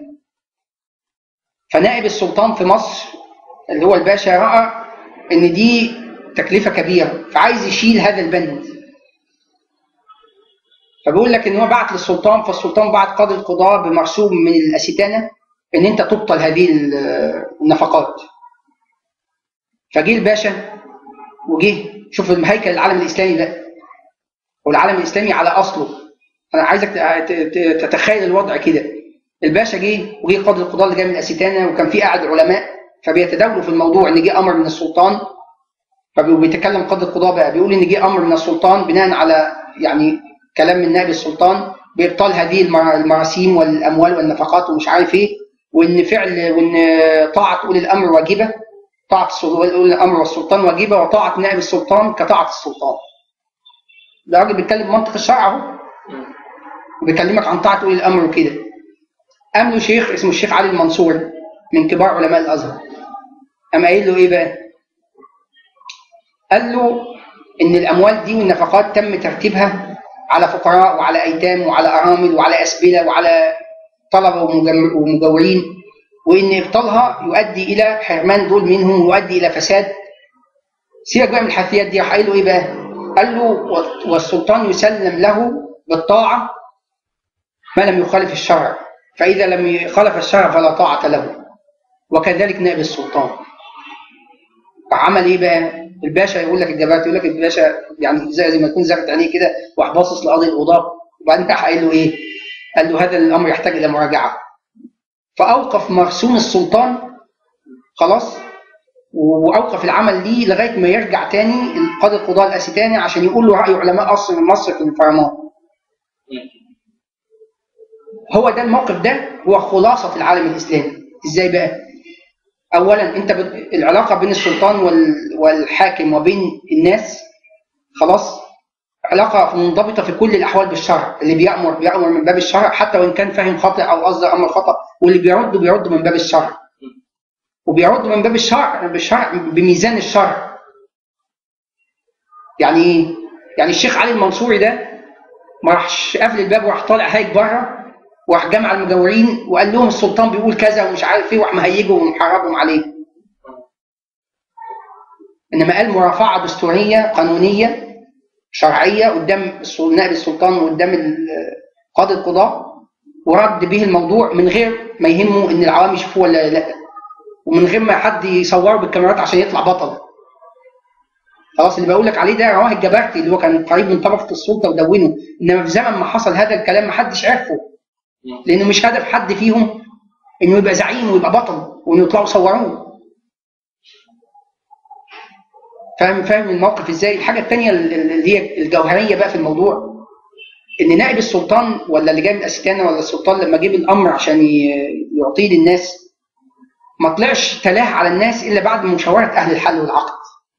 فنائب السلطان في مصر اللي هو الباشا راى ان دي تكلفه كبيره فعايز يشيل هذا البند فبيقول لك ان هو بعت للسلطان فالسلطان بعت قاضي القضاء بمرسوم من الاستانه ان انت تبطل هذه النفقات فجه الباشا وجه شوف هيكل العالم الاسلامي بقى والعالم الاسلامي على اصله انا عايزك تتخيل الوضع كده الباشا جه وجه قاضي القضاه اللي جاي من اسيتانا وكان في قاعد علماء فبيتداولوا في الموضوع ان جه امر من السلطان فبيتكلم قاضي القضاه بقى بيقول ان جه امر من السلطان بناء على يعني كلام من نائب السلطان بابطال هذه المراسيم والاموال والنفقات ومش عارف ايه وان فعل وان طاعه اولي الامر واجبه طاعه اولي الامر والسلطان واجبه وطاعه نائب السلطان كطاعه السلطان ده راجل بيتكلم منطق الشرع اهو وبيكلمك عن طاعه اولي الامر وكده قام له شيخ اسمه الشيخ علي المنصور من كبار علماء الازهر قام قايل له ايه بقى؟ قال له ان الاموال دي والنفقات تم ترتيبها على فقراء وعلى ايتام وعلى ارامل وعلى اسبله وعلى طلبه ومجورين وان ابطالها يؤدي الى حرمان دول منهم ويؤدي الى فساد سيبك بقى من الحثيات دي راح قايل له ايه بقى؟ قال له والسلطان يسلم له بالطاعه ما لم يخالف الشرع فاذا لم يخالف الشرع فلا طاعه له وكذلك نائب السلطان فعمل ايه بقى؟ الباشا يقول لك الجبات يقول لك الباشا يعني زي, زي ما يكون زغت عينيه كده وراح باصص لقاضي القضاه وبعدين راح قايل له ايه؟ قال له هذا الامر يحتاج الى مراجعه فاوقف مرسوم السلطان خلاص واوقف العمل ليه لغايه ما يرجع تاني قاضي القضاه الاسيتاني عشان يقول له راي علماء مصر مصر في الفرمان هو ده الموقف ده هو خلاصه العالم الاسلامي ازاي بقى؟ اولا انت بت... العلاقه بين السلطان وال... والحاكم وبين الناس خلاص علاقه منضبطه في كل الاحوال بالشرع اللي بيامر بيامر من باب الشرع حتى وان كان فاهم خطا او قصد امر خطا واللي بيرد بيرد من باب الشرع وبيرد من باب الشرع بالشرع بميزان الشرع يعني ايه؟ يعني الشيخ علي المنصوري ده ما راحش قافل الباب وراح طالع هايج بره وراح جمع المجاورين وقال لهم السلطان بيقول كذا ومش عارف ايه وراح مهيجهم ومحرجهم عليه. انما قال مرافعه دستوريه قانونيه شرعيه قدام نائب السلطان وقدام قاضي القضاء ورد به الموضوع من غير ما يهمه ان العوام يشوفوه ولا لا ومن غير ما حد يصوره بالكاميرات عشان يطلع بطل خلاص اللي بقول لك عليه ده رواه الجبرتي اللي هو كان قريب من طبقه السلطه ودونه انما في زمن ما حصل هذا الكلام ما حدش عرفه لانه مش هدف حد فيهم انه يبقى زعيم ويبقى بطل وانه يطلعوا يصوروه فاهم فاهم الموقف ازاي الحاجه الثانيه اللي هي الجوهريه بقى في الموضوع ان نائب السلطان ولا اللي جاي من استانه ولا السلطان لما جيب الامر عشان يعطيه للناس ما طلعش تلاه على الناس الا بعد مشاوره اهل الحل والعقد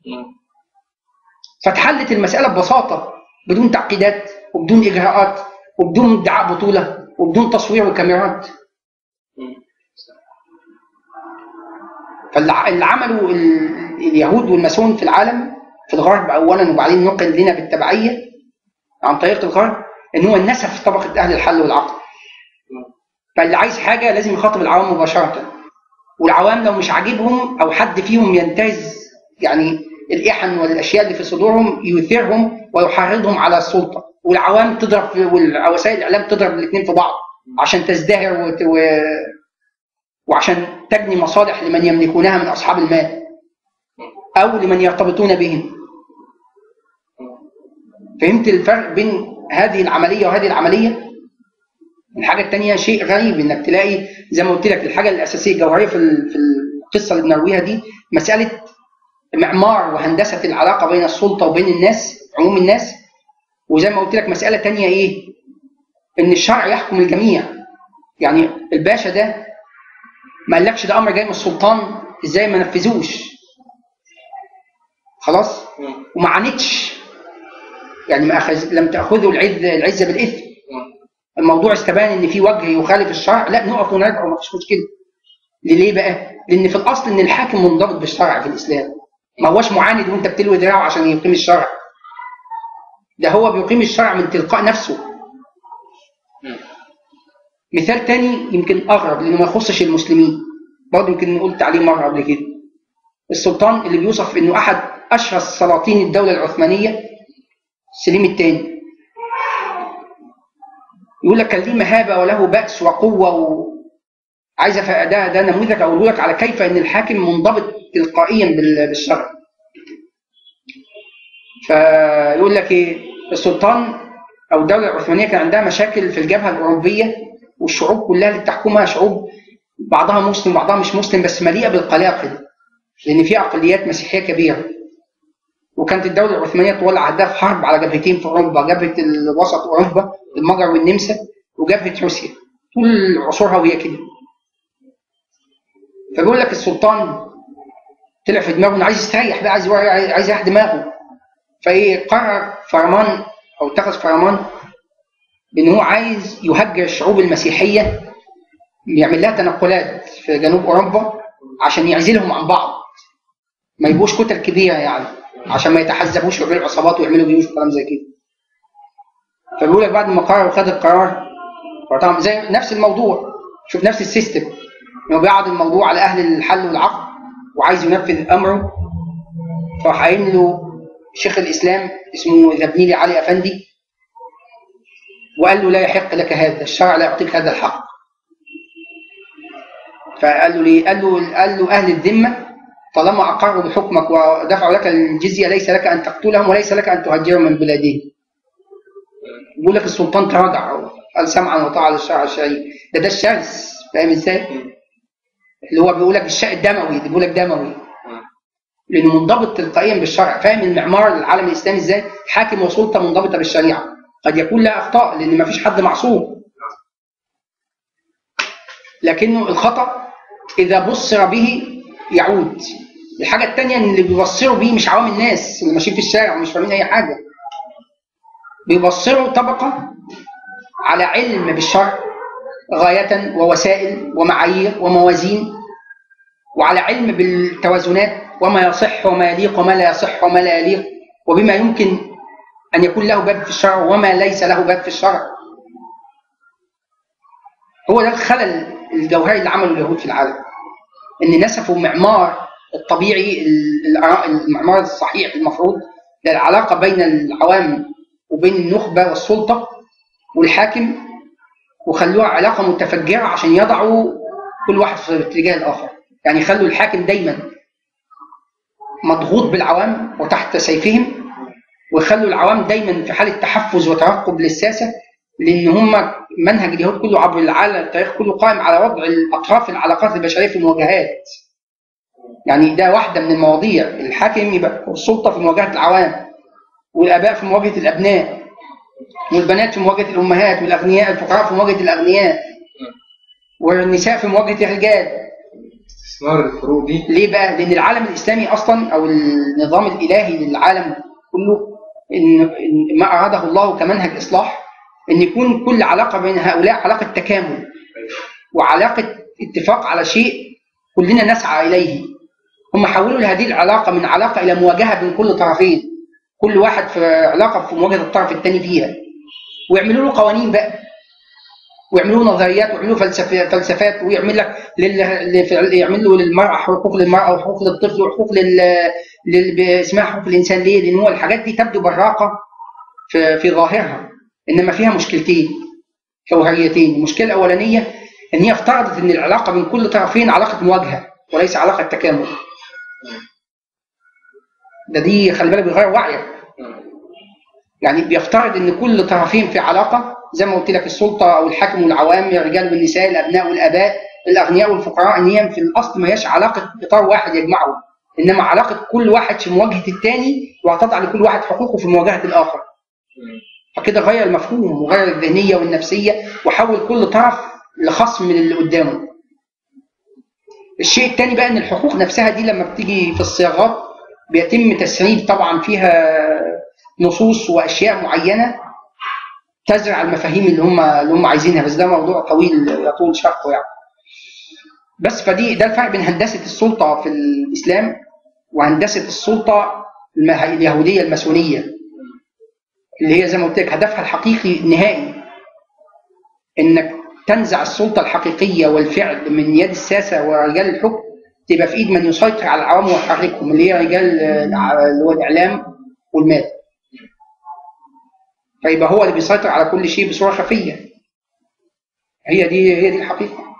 فاتحلت المساله ببساطه بدون تعقيدات وبدون اجراءات وبدون ادعاء بطوله وبدون تصوير وكاميرات فاللي عمله اليهود والماسون في العالم في الغرب اولا وبعدين نقل لنا بالتبعيه عن طريق الغرب ان هو النسف طبقه اهل الحل والعقد فاللي عايز حاجه لازم يخاطب العوام مباشره والعوام لو مش عاجبهم او حد فيهم ينتهز يعني الاحن والاشياء اللي في صدورهم يثيرهم ويحرضهم على السلطه والعوام تضرب في ووسائل الاعلام تضرب الاثنين في بعض عشان تزدهر وت... و... وعشان تجني مصالح لمن يملكونها من اصحاب المال او لمن يرتبطون بهم فهمت الفرق بين هذه العمليه وهذه العمليه الحاجه الثانيه شيء غريب انك تلاقي زي ما قلت لك الحاجه الاساسيه الجوهريه في في القصه اللي بنرويها دي مساله معمار وهندسه العلاقه بين السلطه وبين الناس عموم الناس وزي ما قلت لك مساله ثانيه ايه؟ ان الشرع يحكم الجميع يعني الباشا ده ما قالكش ده امر جاي من السلطان ازاي ما نفذوش خلاص وما عانتش يعني ما أخذ لم تاخذوا العزه العزه بالاثم الموضوع استبان ان في وجه يخالف الشرع لا نقف ونرجع وما فيش مشكله ليه بقى؟ لان في الاصل ان الحاكم منضبط بالشرع في الاسلام ما هوش معاند وانت بتلوي دراعه عشان يقيم الشرع ده هو بيقيم الشرع من تلقاء نفسه مثال تاني يمكن اغرب لانه ما يخصش المسلمين برضه يمكن قلت عليه مره قبل كده السلطان اللي بيوصف انه احد اشرس سلاطين الدوله العثمانيه سليم الثاني يقول لك كان ليه مهابه وله باس وقوه و... عايز ده ده نموذج اقوله لك على كيف ان الحاكم منضبط تلقائيا بالشرع فيقول لك ايه السلطان او الدوله العثمانيه كان عندها مشاكل في الجبهه الاوروبيه والشعوب كلها اللي بتحكمها شعوب بعضها مسلم بعضها مش مسلم بس مليئه بالقلاقل لان في اقليات مسيحيه كبيره وكانت الدوله العثمانيه طوال عهدها في حرب على جبهتين في اوروبا جبهه الوسط اوروبا المجر والنمسا وجبهه روسيا طول عصورها وهي كده فبيقول لك السلطان طلع في دماغه انه عايز يستريح بقى عايز عايز يريح دماغه فايه قرر فرمان او اتخذ فرمان بان هو عايز يهجر الشعوب المسيحيه يعمل لها تنقلات في جنوب اوروبا عشان يعزلهم عن بعض ما يبقوش كتل كبيره يعني عشان ما يتحزبوش ويعملوا عصابات ويعملوا جيوش وكلام زي كده فبيقول لك بعد ما قرر وخد القرار طبعا زي نفس الموضوع شوف نفس السيستم انه بيعرض الموضوع على اهل الحل والعقد وعايز ينفذ امره فراح قايل له شيخ الاسلام اسمه زبنيلي علي افندي وقال له لا يحق لك هذا الشرع لا يعطيك هذا الحق فقال له ليه؟ قال له قال له اهل الذمه طالما اقروا بحكمك ودفعوا لك الجزيه ليس لك ان تقتلهم وليس لك ان تهجرهم من بلادهم. بيقول لك السلطان تراجع قال سمعا وطاعه للشرع الشرعي ده ده الشرس فاهم ازاي؟ اللي هو بيقول لك الشيء الدموي اللي بيقول لك دموي لانه منضبط تلقائيا بالشرع فاهم المعمار العالم الاسلامي ازاي؟ حاكم وسلطه منضبطه بالشريعه قد يكون لها اخطاء لان ما فيش حد معصوم لكنه الخطا اذا بصر به يعود الحاجه الثانيه ان اللي بيبصروا بيه مش عوام الناس اللي ماشيين في الشارع ومش فاهمين اي حاجه بيبصروا طبقه على علم بالشرع غايه ووسائل ومعايير وموازين وعلى علم بالتوازنات وما يصح وما يليق وما لا يصح وما لا يليق وبما يمكن ان يكون له باب في الشرع وما ليس له باب في الشرع هو ده الخلل الجوهري اللي عمله اليهود في العالم ان نسفوا معمار الطبيعي المعمار الصحيح المفروض للعلاقه بين العوام وبين النخبه والسلطه والحاكم وخلوها علاقه متفجره عشان يضعوا كل واحد في الاتجاه الاخر يعني يخلوا الحاكم دايما مضغوط بالعوام وتحت سيفهم ويخلوا العوام دايما في حاله تحفز وترقب للساسه لان هم منهج اليهود كله عبر العالم التاريخ كله قائم على وضع الاطراف العلاقات البشريه في المواجهات يعني ده واحده من المواضيع الحاكم يبقى السلطه في مواجهه العوام والاباء في مواجهه الابناء والبنات في مواجهه الامهات والاغنياء الفقراء في مواجهه الاغنياء والنساء في مواجهه الرجال استثمار الفروق دي ليه بقى؟ لان العالم الاسلامي اصلا او النظام الالهي للعالم كله ان إن ما اراده الله كمنهج اصلاح ان يكون كل علاقه بين هؤلاء علاقه تكامل وعلاقه اتفاق على شيء كلنا نسعى اليه هم حولوا هذه العلاقه من علاقه الى مواجهه بين كل طرفين كل واحد في علاقه في مواجهه الطرف الثاني فيها ويعملوا له قوانين بقى ويعملوا نظريات ويعملوا فلسفات فلسفات ويعمل لك لل... يعمل له للمراه حقوق للمراه وحقوق للطفل وحقوق لل... لل... اسمها حقوق الانسان ليه؟ لان هو الحاجات دي تبدو براقه في في ظاهرها انما فيها مشكلتين جوهريتين المشكله الاولانيه ان هي افترضت ان العلاقه بين كل طرفين علاقه مواجهه وليس علاقه تكامل ده دي خلي بالك بيغير وعيك يعني بيفترض ان كل طرفين في علاقه زي ما قلت لك السلطه او الحاكم والعوام الرجال والنساء الابناء والاباء الاغنياء والفقراء ان هي في الاصل ما هياش علاقه اطار واحد يجمعهم انما علاقه كل واحد في مواجهه الثاني وهتضع لكل واحد حقوقه في مواجهه الاخر فكده غير المفهوم وغير الذهنيه والنفسيه وحول كل طرف لخصم من اللي قدامه الشيء الثاني بقى ان الحقوق نفسها دي لما بتيجي في الصياغات بيتم تسريب طبعا فيها نصوص واشياء معينه تزرع المفاهيم اللي هم اللي هم عايزينها بس ده موضوع طويل يطول شرحه يعني بس فدي ده الفرق بين هندسه السلطه في الاسلام وهندسه السلطه اليهوديه الماسونيه اللي هي زي ما قلت لك هدفها الحقيقي النهائي انك تنزع السلطه الحقيقيه والفعل من يد الساسه ورجال الحكم تبقى في ايد من يسيطر على العوام ويحركهم اللي هي رجال اللي هو الاعلام والمال فيبقى هو اللي بيسيطر على كل شيء بصوره خفيه هي دي هي دي الحقيقه